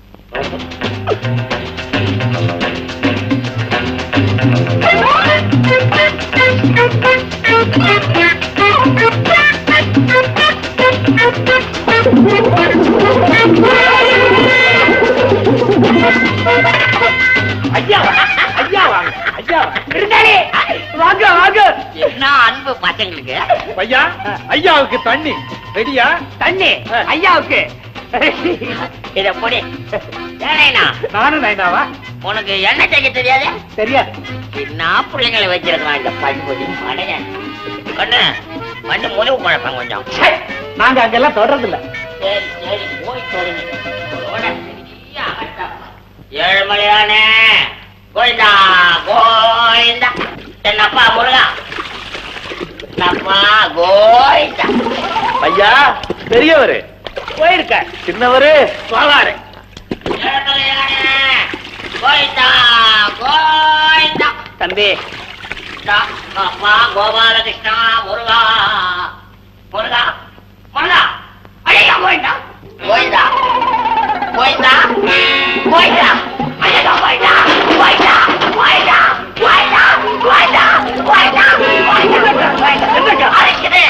ஐயா ஐயா வாங்க ஐயா விருந்தாளி வாங்க வாங்க என்ன அன்பு பசங்களுக்கு ஐயா ஐயாவுக்கு தண்ணி ரெடியா தண்ணி ஐயாவுக்கு இத பொடி ஏனேனா நானும் நைனாவா உனக்கு எண்ணெய் தைக்க தெரியாது தெரியாது என்ன பிள்ளைங்களை வச்சிருக்கலாம் இந்த பசுபதி அடைய கண்ணு கண்ணு முழுவு குழப்பம் கொஞ்சம் ச்சே, நாங்க அங்கெல்லாம் தொடர்றது இல்ல சரி சரி போய் தொடங்க இதோட பெரிய அகட்டம். ஏழுமலையானே கோயிந்தா கோயிந்தா என்னப்பா முருகா என்னப்பா கோயிந்தா ஐயா பெரியவரு போயிருக்க சின்னவரு வாழாரு ஏழுமலையானே கோயிந்தா கோயிந்தா தம்பி கிருஷ்ணா, அப்பா கோபாலகிருஷ்ணா முருகா முருகா முருகா ஐயா கோயிந்தா கோயிந்தா கோயிந்தா கோயிந்தா ஐயா கோயிந்தா கோயிந்தா கோயிந்தா கோயிந்தா கோயிந்தா கோயிந்தா கோயிந்தா கோயிந்தா அழைக்குது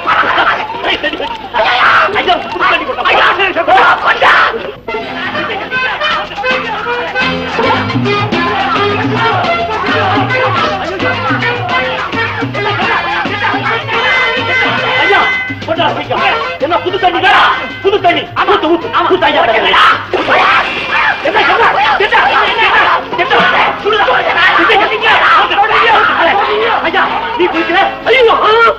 ஐயா ஐயா ஐயா கொண்டா ஐயா கொண்டா, சீக்கிரம். என்ன புது தண்ணி புது தண்ணி ஊத்து, ஊத்து. ஊத்து, ஐயா, தண்ணி. என்ன, என்ன, என்ன, என்ன, ஐயா நீ குளிக்கல ஐயோ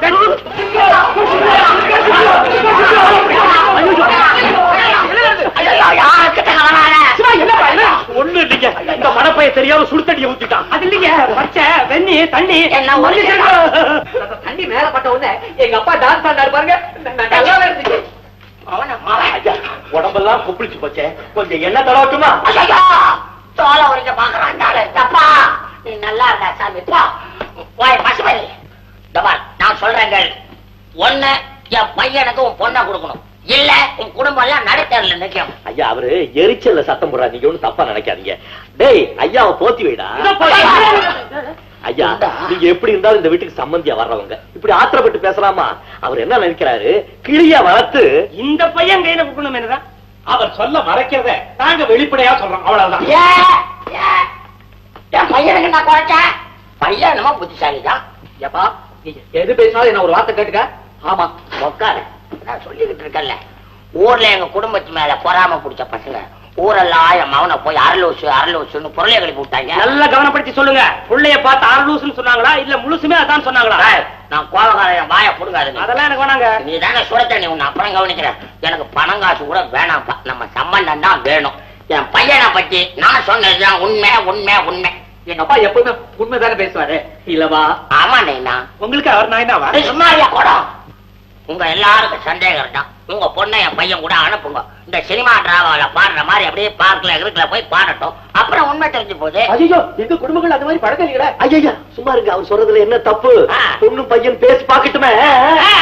ஒண்ணு இல்லைங்க இந்த மடப்பைய தெரியாம சுடு தண்ணியை ஊத்திட்டான் அது இல்லைங்க பச்சை வெண்ணி தண்ணி என்ன ஒரு தண்ணி மேல பட்ட உடனே எங்க அப்பா டான்ஸ் ஆடினாரு பாருங்க நான் நல்லாவே இருந்துச்சு ஐயா உடம்பெல்லாம் குப்பிளிச்சு போச்சே கொஞ்சம் எண்ணெய் தடவட்டுமா ஐயா தோலை உரிக்க பாக்குறான் தப்பா நீ நல்லா இருந்தா சாமி போ போய் பசுமதி தபால் நான் சொல்றேங்க ஒண்ணு என் பையனுக்கு உன் பொண்ணை கொடுக்கணும் இல்ல உன் குடும்பம் எல்லாம் நடுத்தரல நிக்கும் ஐயா அவரு எரிச்சல்ல சத்தம் போடுறா நீங்க ஒண்ணும் தப்பா நினைக்காதீங்க டேய் ஐயாவை போத்தி வைடா ஐயா நீங்க எப்படி இருந்தாலும் இந்த வீட்டுக்கு சம்பந்தியா வர்றவங்க இப்படி ஆத்திரப்பட்டு பேசலாமா அவர் என்ன நினைக்கிறாரு கிளிய வளர்த்து இந்த பையன் கையில கொடுக்கணும் என்னதான் அவர் சொல்ல மறைக்கிறத நாங்க வெளிப்படையா சொல்றோம் அவ்வளவுதான் ஏ, ஏ, என் பையனுக்கு நான் குறைச்சேன் பையன் என்னமோ புத்திசாலிதான் ஏப்பா நீ எது பேசினாலும் என்ன ஒரு வார்த்தை கேட்டுக்க ஆமா உட்காரு நான் சொல்லிக்கிட்டு இருக்கேன்ல ஊர்ல எங்க குடும்பத்து மேல பொறாம பிடிச்ச பசங்க ஊரெல்லாம் என் மவனை போய் அரலூசு அரலூசுன்னு பொருளை கழிப்பு விட்டாங்க நல்லா கவனப்படுத்தி சொல்லுங்க புள்ளைய பார்த்து ஆறு சொன்னாங்களா இல்ல முழுசுமே அதான் சொன்னாங்களா ஏய், நான் கோபக்காரன் என் வாயை புடுங்காதுங்க அதெல்லாம் எனக்கு வேணாங்க நீ தானே சுட தண்ணி உன்னை அப்புறம் கவனிக்கிறேன் எனக்கு பணம் காசு கூட வேணாம்ப்பா நம்ம சம்பந்தம் தான் வேணும் என் பையனை பத்தி நான் சொன்னதுதான் உண்மை உண்மை உண்மை எங்க அப்பா எப்பவுமே உண்மைதானே பேசுவாரு இல்லவா ஆமா நைனா உங்களுக்கு அவர் நாயினாவா ஏய், சும்மா இல்ல கூட உங்க எல்லாருக்கும் சந்தேகம் தான் உங்க பொண்ணை என் பையன் கூட அனுப்புங்க இந்த சினிமா டிராமால பாடுற மாதிரி அப்படியே பார்க்கல இருக்குல போய் பாடட்டும் அப்புறம் உண்மை தெரிஞ்சு போகுது ஐயோ எங்க குடும்பங்கள் அந்த மாதிரி பழக்கம் இல்லையா ஐயா சும்மா இருங்க அவர் சொல்றதுல என்ன தப்பு ஆ. பொண்ணு பையன் பேசி பாக்கட்டுமே ஆ, ஆ, ஆ.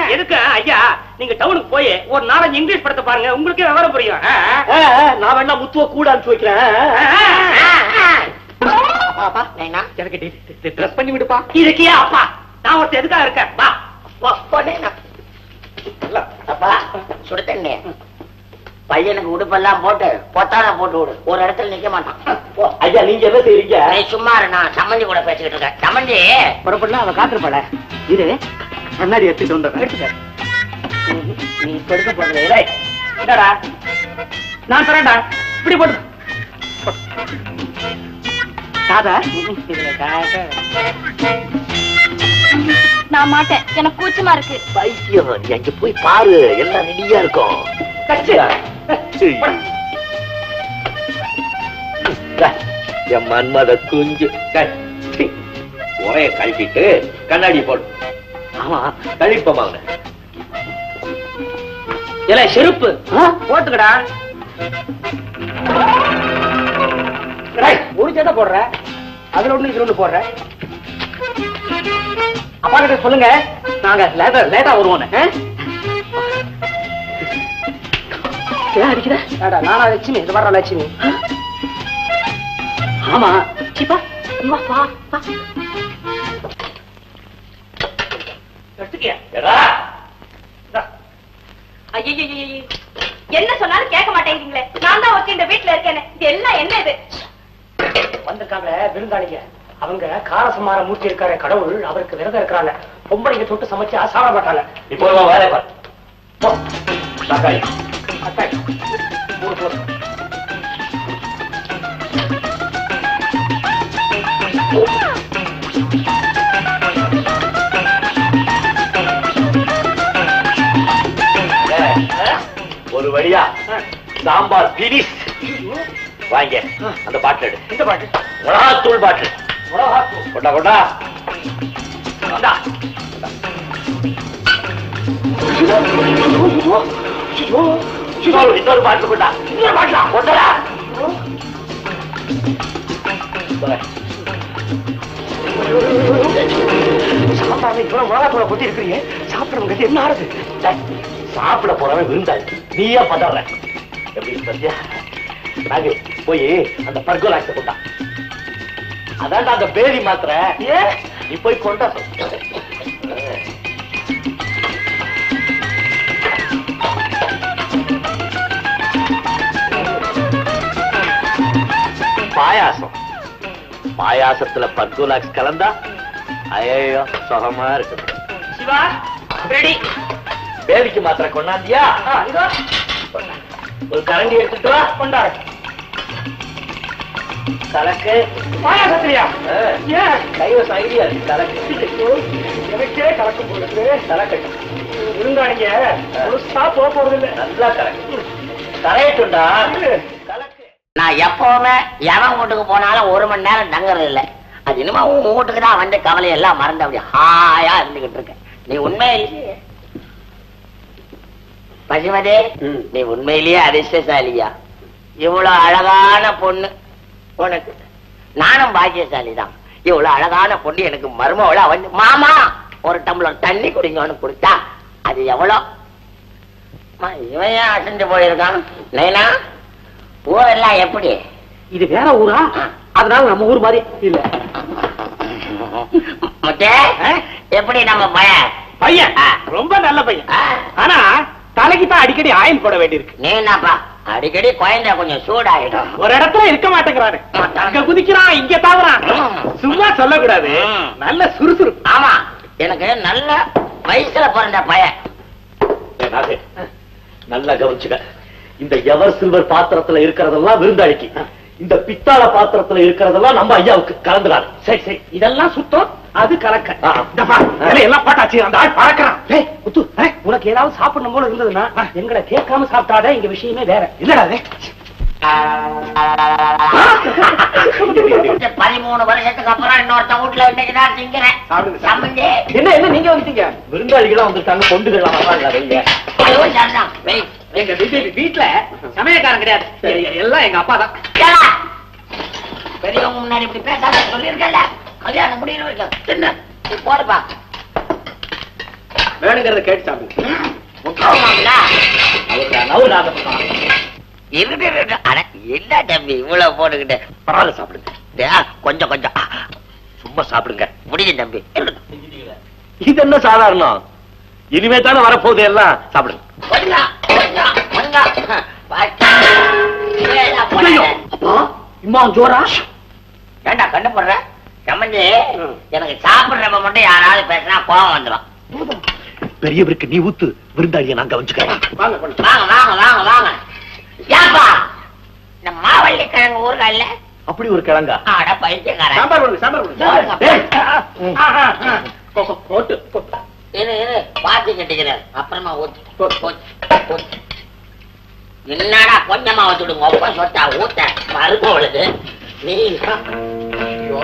எதுக்கு ஐயா நீங்க டவுனுக்கு போய் ஒரு நாலஞ்சு இங்கிலீஷ் படத்தை பாருங்க உங்களுக்கே விவரம் புரியும் ஆ, ஆ. ஆ, ஆ, நான் வேணா முத்துவ கூட அனுப்பிச்சு வைக்கிறேன் பாப்பா நைனா எனக்கு ட்ரெஸ் பண்ணி விடுப்பா இதுக்கே அப்பா நான் ஒருத்தர் எதுக்காக இருக்கேன் வா போ, போ, நைனா. அப்பா சுடு தண்ணி பையனுக்கு உடுப்பெல்லாம் போட்டு பொத்தான போட்டு விடு ஒரு இடத்துல நிக்க மாட்டான் போ. ஐயா நீங்க என்ன செய்றீங்க நீ சும்மா இரு, நான் சம்மந்தி கூட பேசிக்கிட்டு இருக்கேன் சம்மந்தி புறப்படலாம் அவ காத்திருப்பாள இரு கண்ணாடி எடுத்துட்டு வந்துடுறேன் நீ இப்ப எடுக்க போறது டேய், என்னடா நான் தரேன்டா இப்படி போட்டு காதா இதுல காக்க நான் மாட்டேன் எனக்கு கூச்சமா இருக்கு பைத்தியம் நீ அங்க போய் பாரு எல்லாம் ரெடியா இருக்கும் கச்சு என் மன்மத குஞ்சு உரைய கழட்டிட்டு கண்ணாடி போடு ஆமா கழிப்போம் அவங்க இல்ல செருப்பு போட்டுக்கடா டேய், ஒரு சட்டை போடுற அதுல ஒண்ணு இதுல ஒண்ணு போடுற அப்பா கிட்ட சொல்லுங்க நாங்க லேட்டா லேட்டா வருவோம் ஏன் அடிக்கிற நானா லட்சுமி இது வர்ற லட்சுமி ஆமா சிப்பா நீ வா வா வா எடுத்துக்கியா எடா, ஐயோ என்ன சொன்னாலும் கேட்க மாட்டேங்கிறீங்களே நான் தான் ஒருத்தி இந்த வீட்டுல இருக்கேன் இது எல்லாம் என்ன இது வந்திருக்காங்க விருந்தாளிங்க அவங்க காரசமார மூர்த்தி இருக்காரு கடவுள் அவருக்கு விரதம் இருக்கிறாங்க பொம்பளைங்க தொட்டு சமைச்சு சாப்பிட மாட்டாங்க நீ போய் வா, வேலையை பாரு. போ. தக்காளி. அத்தாடி, மூணு போதும். ஏ, ஒரு வழியா சாம்பார் பிரிஸ் வாங்க அந்த பாட்டில் எடு இந்த பாட்டு மிளகாத்தூள் பாட்டில் மிளகாத்தூள். கொண்டா கொண்டா இந்தா. இன்னொரு இன்னொரு பாட்டில் கொண்டா இன்னொரு பாட்டிலா கொண்டா சாம்பார்ல இவ்வளவு மிளகாத்தூளை கொட்டி இருக்கிறீங்க சாப்பிடுறவங்க என்ன ஆறுது சாப்பிட போறவன் விருந்தாளி நீயா பதற எப்படி சத்யா நாகு போய் அந்த பர்கோலாக்ஸ கொண்டா அதான்டா அந்த பேதி மாத்திர நீ போய் கொண்டா சொல்லு. பாயாசம் பாயாசத்துல பர்கோலாக்ஸ் கலந்தா ஐயோ சுகமா இருக்கு சிவா ரெடி பேதிக்கு மாத்திரை கொண்டாந்தியா இதோ ஒரு கரண்டி எடுத்துட்டு வா கொண்டாடு கலக்கு பாயாசத்திரியா ஆ, ஏன் கைவசம் ஐடியா இருக்கு கலக்கு எனக்கே கலக்கும் போடுறது கலக்கட்டும் விருந்தாளிங்க முழுசா போக போறது இல்ல நல்லா கலக்கு கரையட்டும்டா கலக்கு நான் எப்பவுமே எவன் வீட்டுக்கு போனாலும் ஒரு மணி நேரம் தங்குறது இல்ல அது இனிமே உன் வீட்டுக்கு தான் வந்து கவலை எல்லாம் மறந்து அப்படி ஹாயா இருந்துகிட்டு இருக்க நீ உண்மையிலேயே பசுமதி ம். நீ உண்மையிலேயே அதிர்ஷ்டசாலியா இவ்வளவு அழகான பொண்ணு உனக்கு நானும் பாக்கியசாலி தான் இவ்வளவு அழகான பொண்ணு எனக்கு மருமவளா வந்து மாமா ஒரு டம்ளர் தண்ணி குடிங்கன்னு கொடுத்தா அது எவ்வளோ அம்மா, இவன் ஏன் அசந்து போயிருக்கான் நைனா ஊரெல்லாம் எப்படி இது வேற ஊரா அதனால நம்ம ஊர் மாதிரி இல்ல முத்தே எப்படி நம்ம பையன் பையன் ஆ. ரொம்ப நல்ல பையன் ஆ, ஆனா தலைக்கு தான் அடிக்கடி ஆயில் போட வேண்டியிருக்கு நீ என்னப்பா அடிக்கடி குழந்தை கொஞ்சம் சூடாயிடும் ஒரு இடத்துல இருக்க மாட்டேங்கிறாரு மாட்டான். அங்க குதிக்கிறான் இங்க தாவுறான் ம். சும்மா சொல்லக்கூடாது ம். நல்ல சுறுசுறுப்பு ஆமா எனக்கு நல்ல வயசுல பிறந்த பையன் ஏய், நாகு, நல்லா கவனிச்சுக்க இந்த எவர் சில்வர் பாத்திரத்துல இருக்கிறதெல்லாம் விருந்தாளிக்கு இந்த பித்தாள பாத்திரத்துல இருக்கிறதெல்லாம் நம்ம ஐயாவுக்கு கலந்துடாது சரி சரி இதெல்லாம் சுத்தம் அது கலக்க ஆ. இந்த பார், இலை எல்லாம் போட்டாச்சு அந்த ஆள் பறக்கிறான் டேய், முத்து, ஏய், உனக்கு ஏதாவது சாப்பிடணும் போல இருந்ததுன்னா எங்களை கேட்காம சாப்பிட்டாத எங்க விஷயமே வேற இல்லடா அது இந்த பதிமூணு வருஷத்துக்கு அப்புறம் இன்னொருத்த வீட்டுல இன்னைக்கு நான் திங்கிறேன் சாப்பிடுங்க, சம்பந்தி என்ன என்ன நீங்க வந்துட்டீங்க விருந்தாளிகளாம் வந்துட்டாங்க கொண்டுகள்லாம் வரலாம் வைங்க ஐயோ சரிதான் வெய் எங்க வீட்டு வீட்டுல சமயக்காரன் கிடையாது எ- எல்லாம் எங்க அப்பா தான் ஏலா, பெரியவங்க முன்னாடி இப்படி பேசாத சொல்லியிருக்கல கல்யாணம் முடியல வைக்க தின்னு நீ போடுப்பா வேணுங்கிறத கேட்டு சாப்பிடுங்க முக்கியமாங்களா அவருடா, நவுடா அந்த பக்கம். இருக்கு இருக்கு. அட என்ன தம்பி இவ்வளவு போட்டுக்கிட்டு பரவாயில்ல சாப்பிடுங்க டேய், கொஞ்சம் கொஞ்சம் சும்மா சாப்பிடுங்க முடியும் தம்பி இது என்ன சாதாரணம் இனிமே தானே வரப்போகுது எல்லாம் சாப்பிடுங்க கொஞ்சம் கொஞ்சம் கொஞ்சம் பாத்து. ஏடா, போடாத. அப்பா இம்மா ஜோரா ஏண்டா கண்டு போடுற சம்மந்தி எனக்கு சாப்பிடுறப்ப மட்டும் யாராவது பேசினா கோவம் வந்துடும் பெரியவருக்கு நீ ஊத்து விருந்தாளிய நான் கவனிச்சுக்கிறேன் வாங்க கொண்டு வாங்க வாங்க வாங்க வாங்க ஏப்பா இந்த மாவள்ளி கிழங்கு ஊர்ல இல்ல அப்படி ஒரு கிழங்கா ஆட பைத்தியக்காரன் சாம்பார் கொடுங்க சாம்பார் கொடுங்க ஏய், ஆ, ஆ, ஆ. போ, போ, போட்டு போ. இரு இரு பாத்து கட்டிக்கிறேன் அப்புறமா ஊத்து ஊத்து, ஊத்து. என்னடா கொஞ்சமா ஊத்துடுங்க ஒப்ப சொத்தா ஊத்த மறுபொழுது நீ ஐயோ.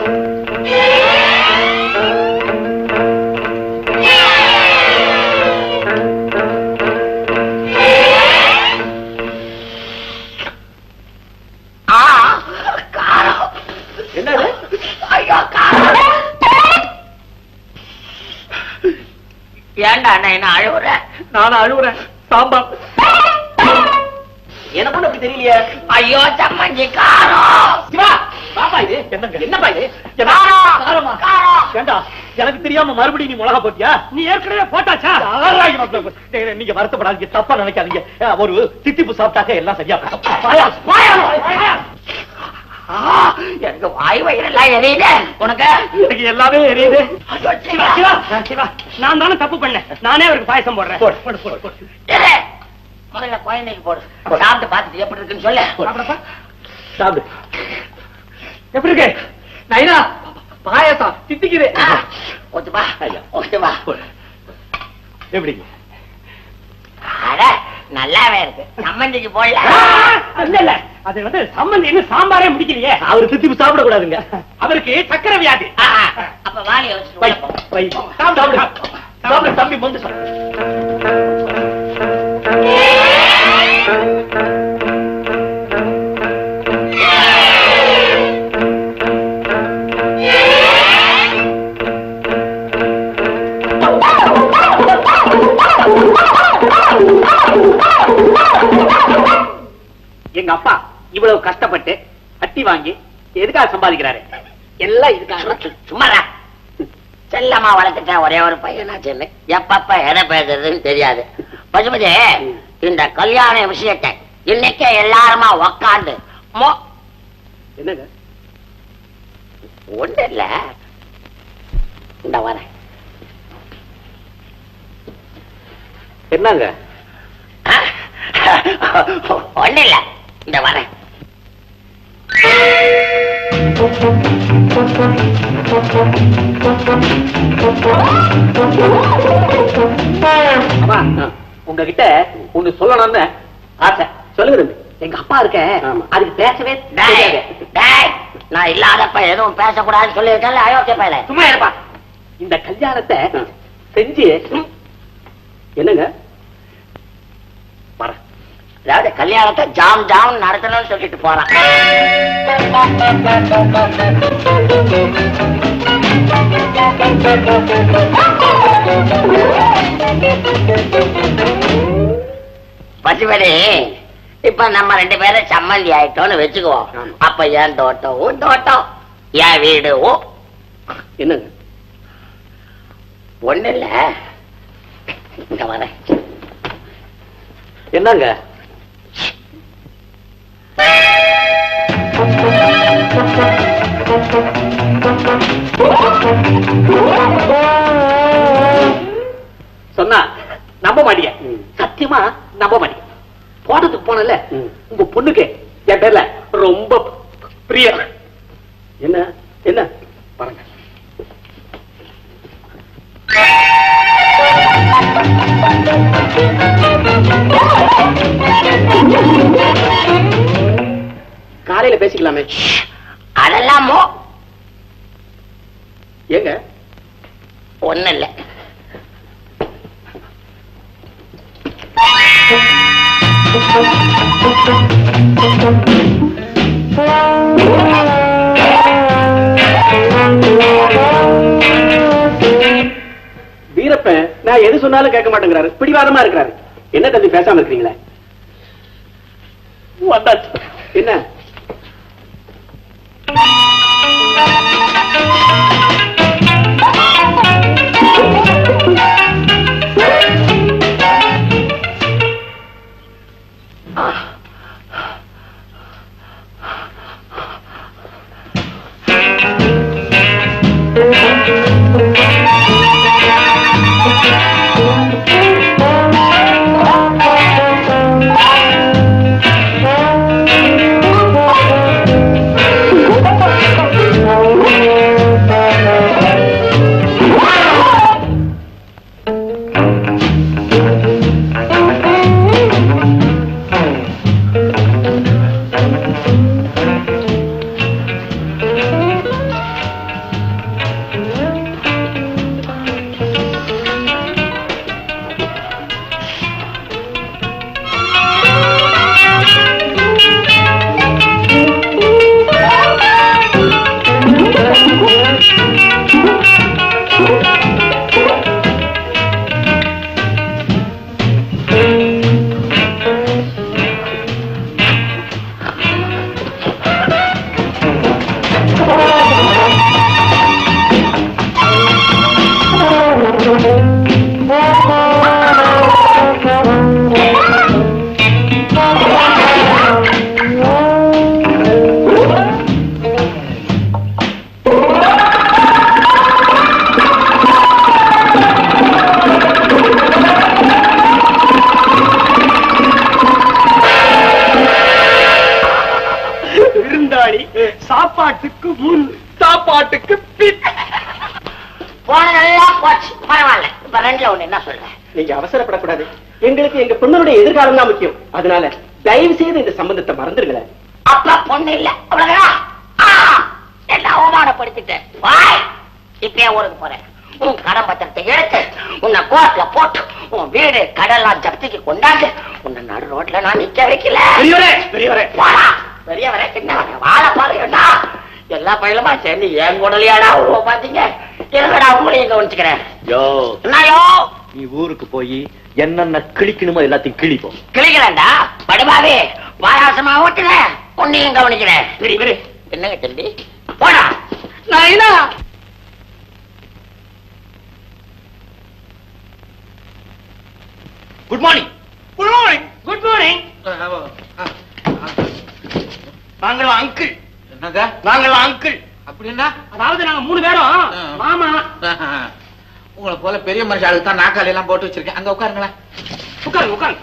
ஆ, காரம். என்னது ஐயோ, காரம். ஏன்டா நான் என்ன அழுவுற நானும் அழுவுறேன் சாம்பார் எனக்கு ஒண்ணும் அப்படி தெரியலையே ஐயோ சம்மஞ்சி காரம் சிவா பாப்பா இது என்னங்க என்னப்பா இது என்ன? காரம். காரமா காரம். ஏண்டா எனக்கு தெரியாம மறுபடியும் நீ மிளகா போட்டியா நீ ஏற்கனவே போட்டாச்சா ஆராய்ச்சி மாப்பிள்ளை. டேய், நீங்க வருத்தப்படாதீங்க தப்பா நினைக்காதீங்க அஹ், ஒரு தித்திப்பு சாப்பிட்டாக்க எல்லாம் சரியா போயிடும். வாயா, வாயா, வாயா. ஆ, எனக்கு வாய் வயிறெல்லாம் எரியுது உனக்கு எனக்கு எல்லாமே எரியுது ஐயோ, சிவா, சிவா, சிவா, நான் தானே தப்பு பண்ணேன் நானே அவருக்கு பாயசம் போடுறேன் போடு, போடு, போடு, போடு. இரு. முதல்ல குழந்தைக்கு போடு சாப்பிட்டு பார்த்துட்டு எப்படி இருக்குன்னு சொல்லு சாப்பிடப்பா. சாப்பிடு எப்படி இருக்கு நைனா பாயசம் தித்திக்குது ஆ, ஊத்துப்பா ஐயா. ஊத்துப்பா எப்படி அட நல்லாவே இருக்கு சம்மந்திக்கு போடல இல்ல இல்ல அது வந்து சம்பந்தி இன்னும் சாம்பாரே முடிக்கலையே அவரு தித்திப்பு சாப்பிட கூடாதுங்க அவருக்கு சக்கரை வியாதி ஆ, ஆ, அப்ப வாலிய வச்சுட்டு வை, உள்ள போ. வை. சாப்பிடு சாப்பிடு தம்பி வந்து சாப்பிடு எங்க அப்பா இவ்வளவு கஷ்டப்பட்டு அட்டி வாங்கி எதுக்காக சம்பாதிக்கிறாரு எல்லாம் இதுக்காக சு- சும்மாடா செல்லமா வளர்த்துட்டேன் ஒரே ஒரு பையனாச்சுன்னு எப்பப்ப எதை பேசுறதுன்னு தெரியாது பசுபதி இந்த கல்யாண விஷயத்தை இன்னைக்கே எல்லாருமா உக்காந்து மோ என்னங்க ஒண்ணு இல்ல இந்த வரேன் என்னங்க ஒண்ணு இல்ல இந்த வரேன் அம்மா உங்ககிட்ட ஒண்ணு சொல்லணும்னு ஆசை சொல்லுங்க தம்பி எங்க அப்பா இருக்க அதுக்கு பேசவே டேய், தெரியாது. டேய், நான் இல்லாதப்ப எதுவும் பேசக்கூடாதுன்னு சொல்லியிருக்கேன்ல அயோக்கிய பையல சும்மா இருப்பா இந்த கல்யாணத்தை செஞ்சு என்னங்க வரேன் அதாவது கல்யாணத்தை ஜாம் ஜாம் நடத்தணும்னு சொல்லிட்டு போறான் பசுபதி இப்ப நம்ம ரெண்டு பேரும் சம்மந்தி ஆயிட்டோம்னு வச்சுக்குவோம் ஆமா. அப்ப என் தோட்டம் உன் தோட்டம் என் வீடு ஓ என்னங்க ஒண்ணு இல்ல இங்க வரேன் என்னங்க சொன்னா நம்ப மாட்டீங்க சத்தியமா நம்ப மாட்டீங்க போனதுக்கு போனல உங்க பொண்ணுக்கு என் பேர்ல ரொம்ப பிரியம் என்ன என்ன பாருங்க காலையில பேசிக்கலாமே அதெல்லாமோ ஏங்க ஒண்ணு இல்ல வீரப்பன் நான் எது சொன்னாலும் கேட்க மாட்டேங்கிறாரு பிடிவாதமா இருக்கிறாரு என்ன தம்பி பேசாம இருக்கிறீங்களே வந்தாச்சு என்ன விருந்தாளி சாப்பாட்டுக்கு முன் சாப்பாட்டுக்கு பின் போனதெல்லாம் போச்சு பரவாயில்ல இப்ப ரெண்டுல ஒண்ணு என்ன சொல்றேன் நீங்க அவசரப்படக்கூடாது எங்களுக்கு எங்க பொண்ணுடைய எதிர்காலம் தான் முக்கியம் அதனால தயவு செய்து இந்த சம்பந்தத்தை மறந்துடுங்களேன் அப்ப பொண்ணு இல்ல அவ்வளவுதான் ஆ, எல்லாம் அவமானப்படுத்திட்டேன் வாய் இப்பயே ஊருக்கு போறேன் உன் கடன் பத்திரத்தை எடுத்து உன்னை கோர்ட்ல போட்டு உன் வீடு கடலாம் ஜப்திக்கு கொண்டாந்து உன்னை நடு ரோட்ல நான் நிக்க வைக்கல பெரியவரே பெரியவரே வாடா பெரியவரே என்ன வாழ பாருங்கடா எல்லா பயிலுமா சேர்ந்து ஏன் குடலையாடா உருவ பாத்தீங்க இருங்கடா உங்களையும் கவனிச்சுக்கிறேன் யோ என்னயோ நீ ஊருக்கு போய் என்னென்ன கிழிக்கணுமோ எல்லாத்தையும் கிழிப்போம் கிளிக்கிறேன்டா படுபாவே பாயாசமா ஓட்டுறேன் உன்னையும் கவனிக்கிறேன் பிரி பிரி என்னங்க தம்பி போடா நான் என்ன good morning good morning good morning நாங்கள் அங்கிள் என்னங்க நாங்கள் அங்கிள் அப்படின்னா அதாவது நாங்க மூணு பேரும் ஆ. மாமா உங்களை போல பெரிய மனுஷாளுக்கு தான் நாக்காளி எல்லாம் போட்டு வச்சிருக்கேன் அங்க உட்காருங்களேன் உட்காருங்க உட்காருங்க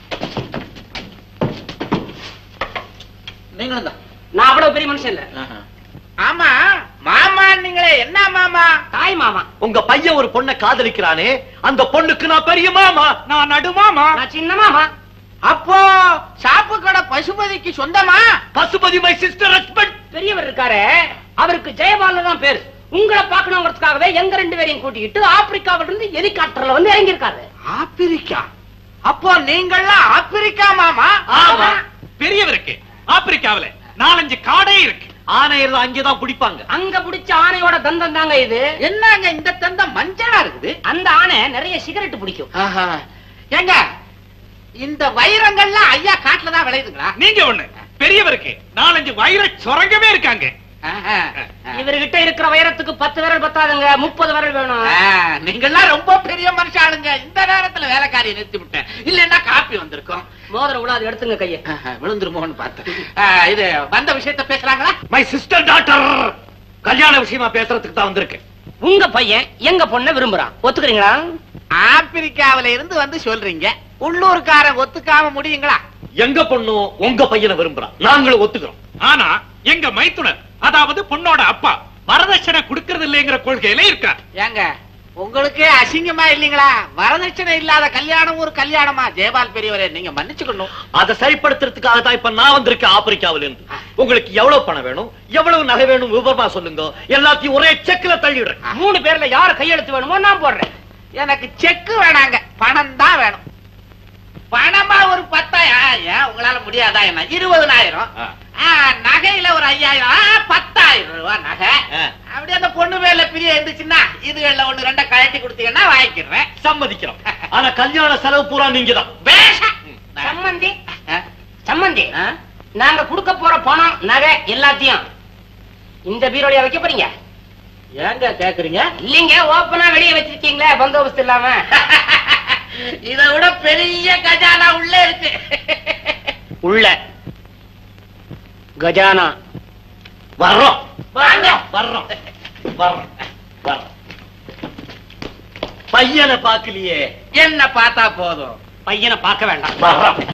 நீங்களும் தான் நான் அவ்வளவு பெரிய மனுஷன் இல்ல ஆமா மாமா நீங்களே என்ன மாமா தாய் மாமா உங்க பையன் ஒரு பொண்ணை காதலிக்கிறானே அந்த பொண்ணுக்கு நான் பெரிய மாமா நான் நடுமாமா நான் சின்ன மாமா அப்போ சாப்பு கடை பசுபதிக்கு சொந்தமா பசுபதி மை சிஸ்டர் ஹஸ்பண்ட் பெரியவர் இருக்காரு அவருக்கு ஜெயபால தான் பேரு உங்களை பார்க்கணுங்கிறதுக்காகவே எங்க ரெண்டு பேரையும் கூட்டிக்கிட்டு ஆப்பிரிக்காவில இருந்து ஹெலிகாப்டர்ல வந்து இறங்கி இருக்காரு ஆப்பிரிக்கா அப்போ நீங்கள்லாம் ஆப்பிரிக்கா மாமா ஆமா. பெரியவருக்கு ஆப்பிரிக்காவுல நாலஞ்சு காடே இருக்கு ஆனையெல்லாம் அங்கேதான் பிடிப்பாங்க அங்க பிடிச்ச ஆனையோட தந்தம் தாங்க இது என்னங்க இந்த தந்தம் மஞ்சளா இருக்குது அந்த ஆனை நிறைய சிகரெட் பிடிக்கும் ஆஹா. ஏங்க இந்த வைரங்கள்லாம் ஐயா காட்டுல தான் விளையுதுங்களா நீங்க ஒண்ணு பெரியவருக்கு நாலஞ்சு வைர சுரங்கமே இருக்காங்க ஆஹா. இவர்கிட்ட இருக்கிற வைரத்துக்கு பத்து விரல் பத்தாதுங்க முப்பது விரல் வேணும் ஆ, நீங்கெல்லாம் ரொம்ப பெரிய மனுஷாளுங்க இந்த நேரத்துல வேலைக்காரியை நிறுத்தி விட்டேன் இல்லன்னா காப்பி வந்திருக்கும் மோதிரம் விழாது எடுத்துங்க கைய ஆஹா, விழுந்துருமோன்னு பார்த்தேன் ஆ, இது வந்த விஷயத்த பேசுறாங்களா மை சிஸ்டர் டாட்டர் கல்யாண விஷயமா பேசுறதுக்கு தான் வந்திருக்கேன் உங்க பையன் எங்க பொண்ண விரும்புறான் ஒத்துக்கிறீங்களா ஆப்பிரிக்காவில இருந்து வந்து சொல்றீங்க உள்ளூர்காரன் ஒத்துக்காம முடியுங்களா எங்க பொண்ணும் உங்க பையனை விரும்புறான் நாங்களும் ஒத்துக்கிறோம் ஆனா எங்க மைத்துனர் அதாவது பொண்ணோட அப்பா வரதட்சணை கொடுக்கறது இல்லைங்கிற கொள்கையில இருக்கார் ஏங்க உங்களுக்கே அசிங்கமா இல்லீங்களா வரதட்சணை இல்லாத கல்யாணம் ஒரு கல்யாணமா ஜெயபால் பெரியவரே நீங்க மன்னிச்சுக்கணும் அதை சரிப்படுத்துறதுக்காக தான் இப்ப நான் வந்திருக்கேன் ஆப்பிரிக்காவில இருந்து உங்களுக்கு எவ்வளவு பணம் வேணும் எவ்வளவு நகை வேணும் விவரமா சொல்லுங்க எல்லாத்தையும் ஒரே செக்ல தள்ளிடுறேன் மூணு பேர்ல யார கையெழுத்து வேணுமோ நான் போடுறேன் எனக்கு செக்கு வேணாங்க பணம் தான் வேணும் பணமா ஒரு பத்தாயிரம் ஏன் உங்களால முடியாதா என்ன இருபதனாயிரம் ஆ. ஆ, நகையில ஒரு ஐயாயிரம் ஆ, பத்தாயிரம் ரூபாய் நகை ஆ. அப்படியே அந்த பொண்ணு மேல பிரியா இருந்துச்சுன்னா இதுகள்ல ஒண்ணு ரெண்ட கழட்டி கொடுத்தீங்கன்னா வாங்கிக்கிறேன் சம்மதிக்கிறோம் ஆனா கல்யாண செலவு பூரா நீங்க தான் பேஷா சம்மந்தி சம்மந்தி நாங்க கொடுக்க போற பணம் நகை எல்லாத்தையும் இந்த பீரோலியா வைக்க போறீங்க ஏங்க கேக்குறீங்க இல்லீங்க ஓப்பனா வெளியே வச்சிருக்கீங்களே பந்தோபஸ்து இல்லாம இதை விட பெரிய கஜானா உள்ள இருக்கு உள்ள கஜானா வர்றோம் வாங்க. வர்றோம் வர்றோம் வர்றோம் பையனை பாக்கலையே என்ன பார்த்தா போதும் பையனை பார்க்க வேண்டாம் வர்றோம்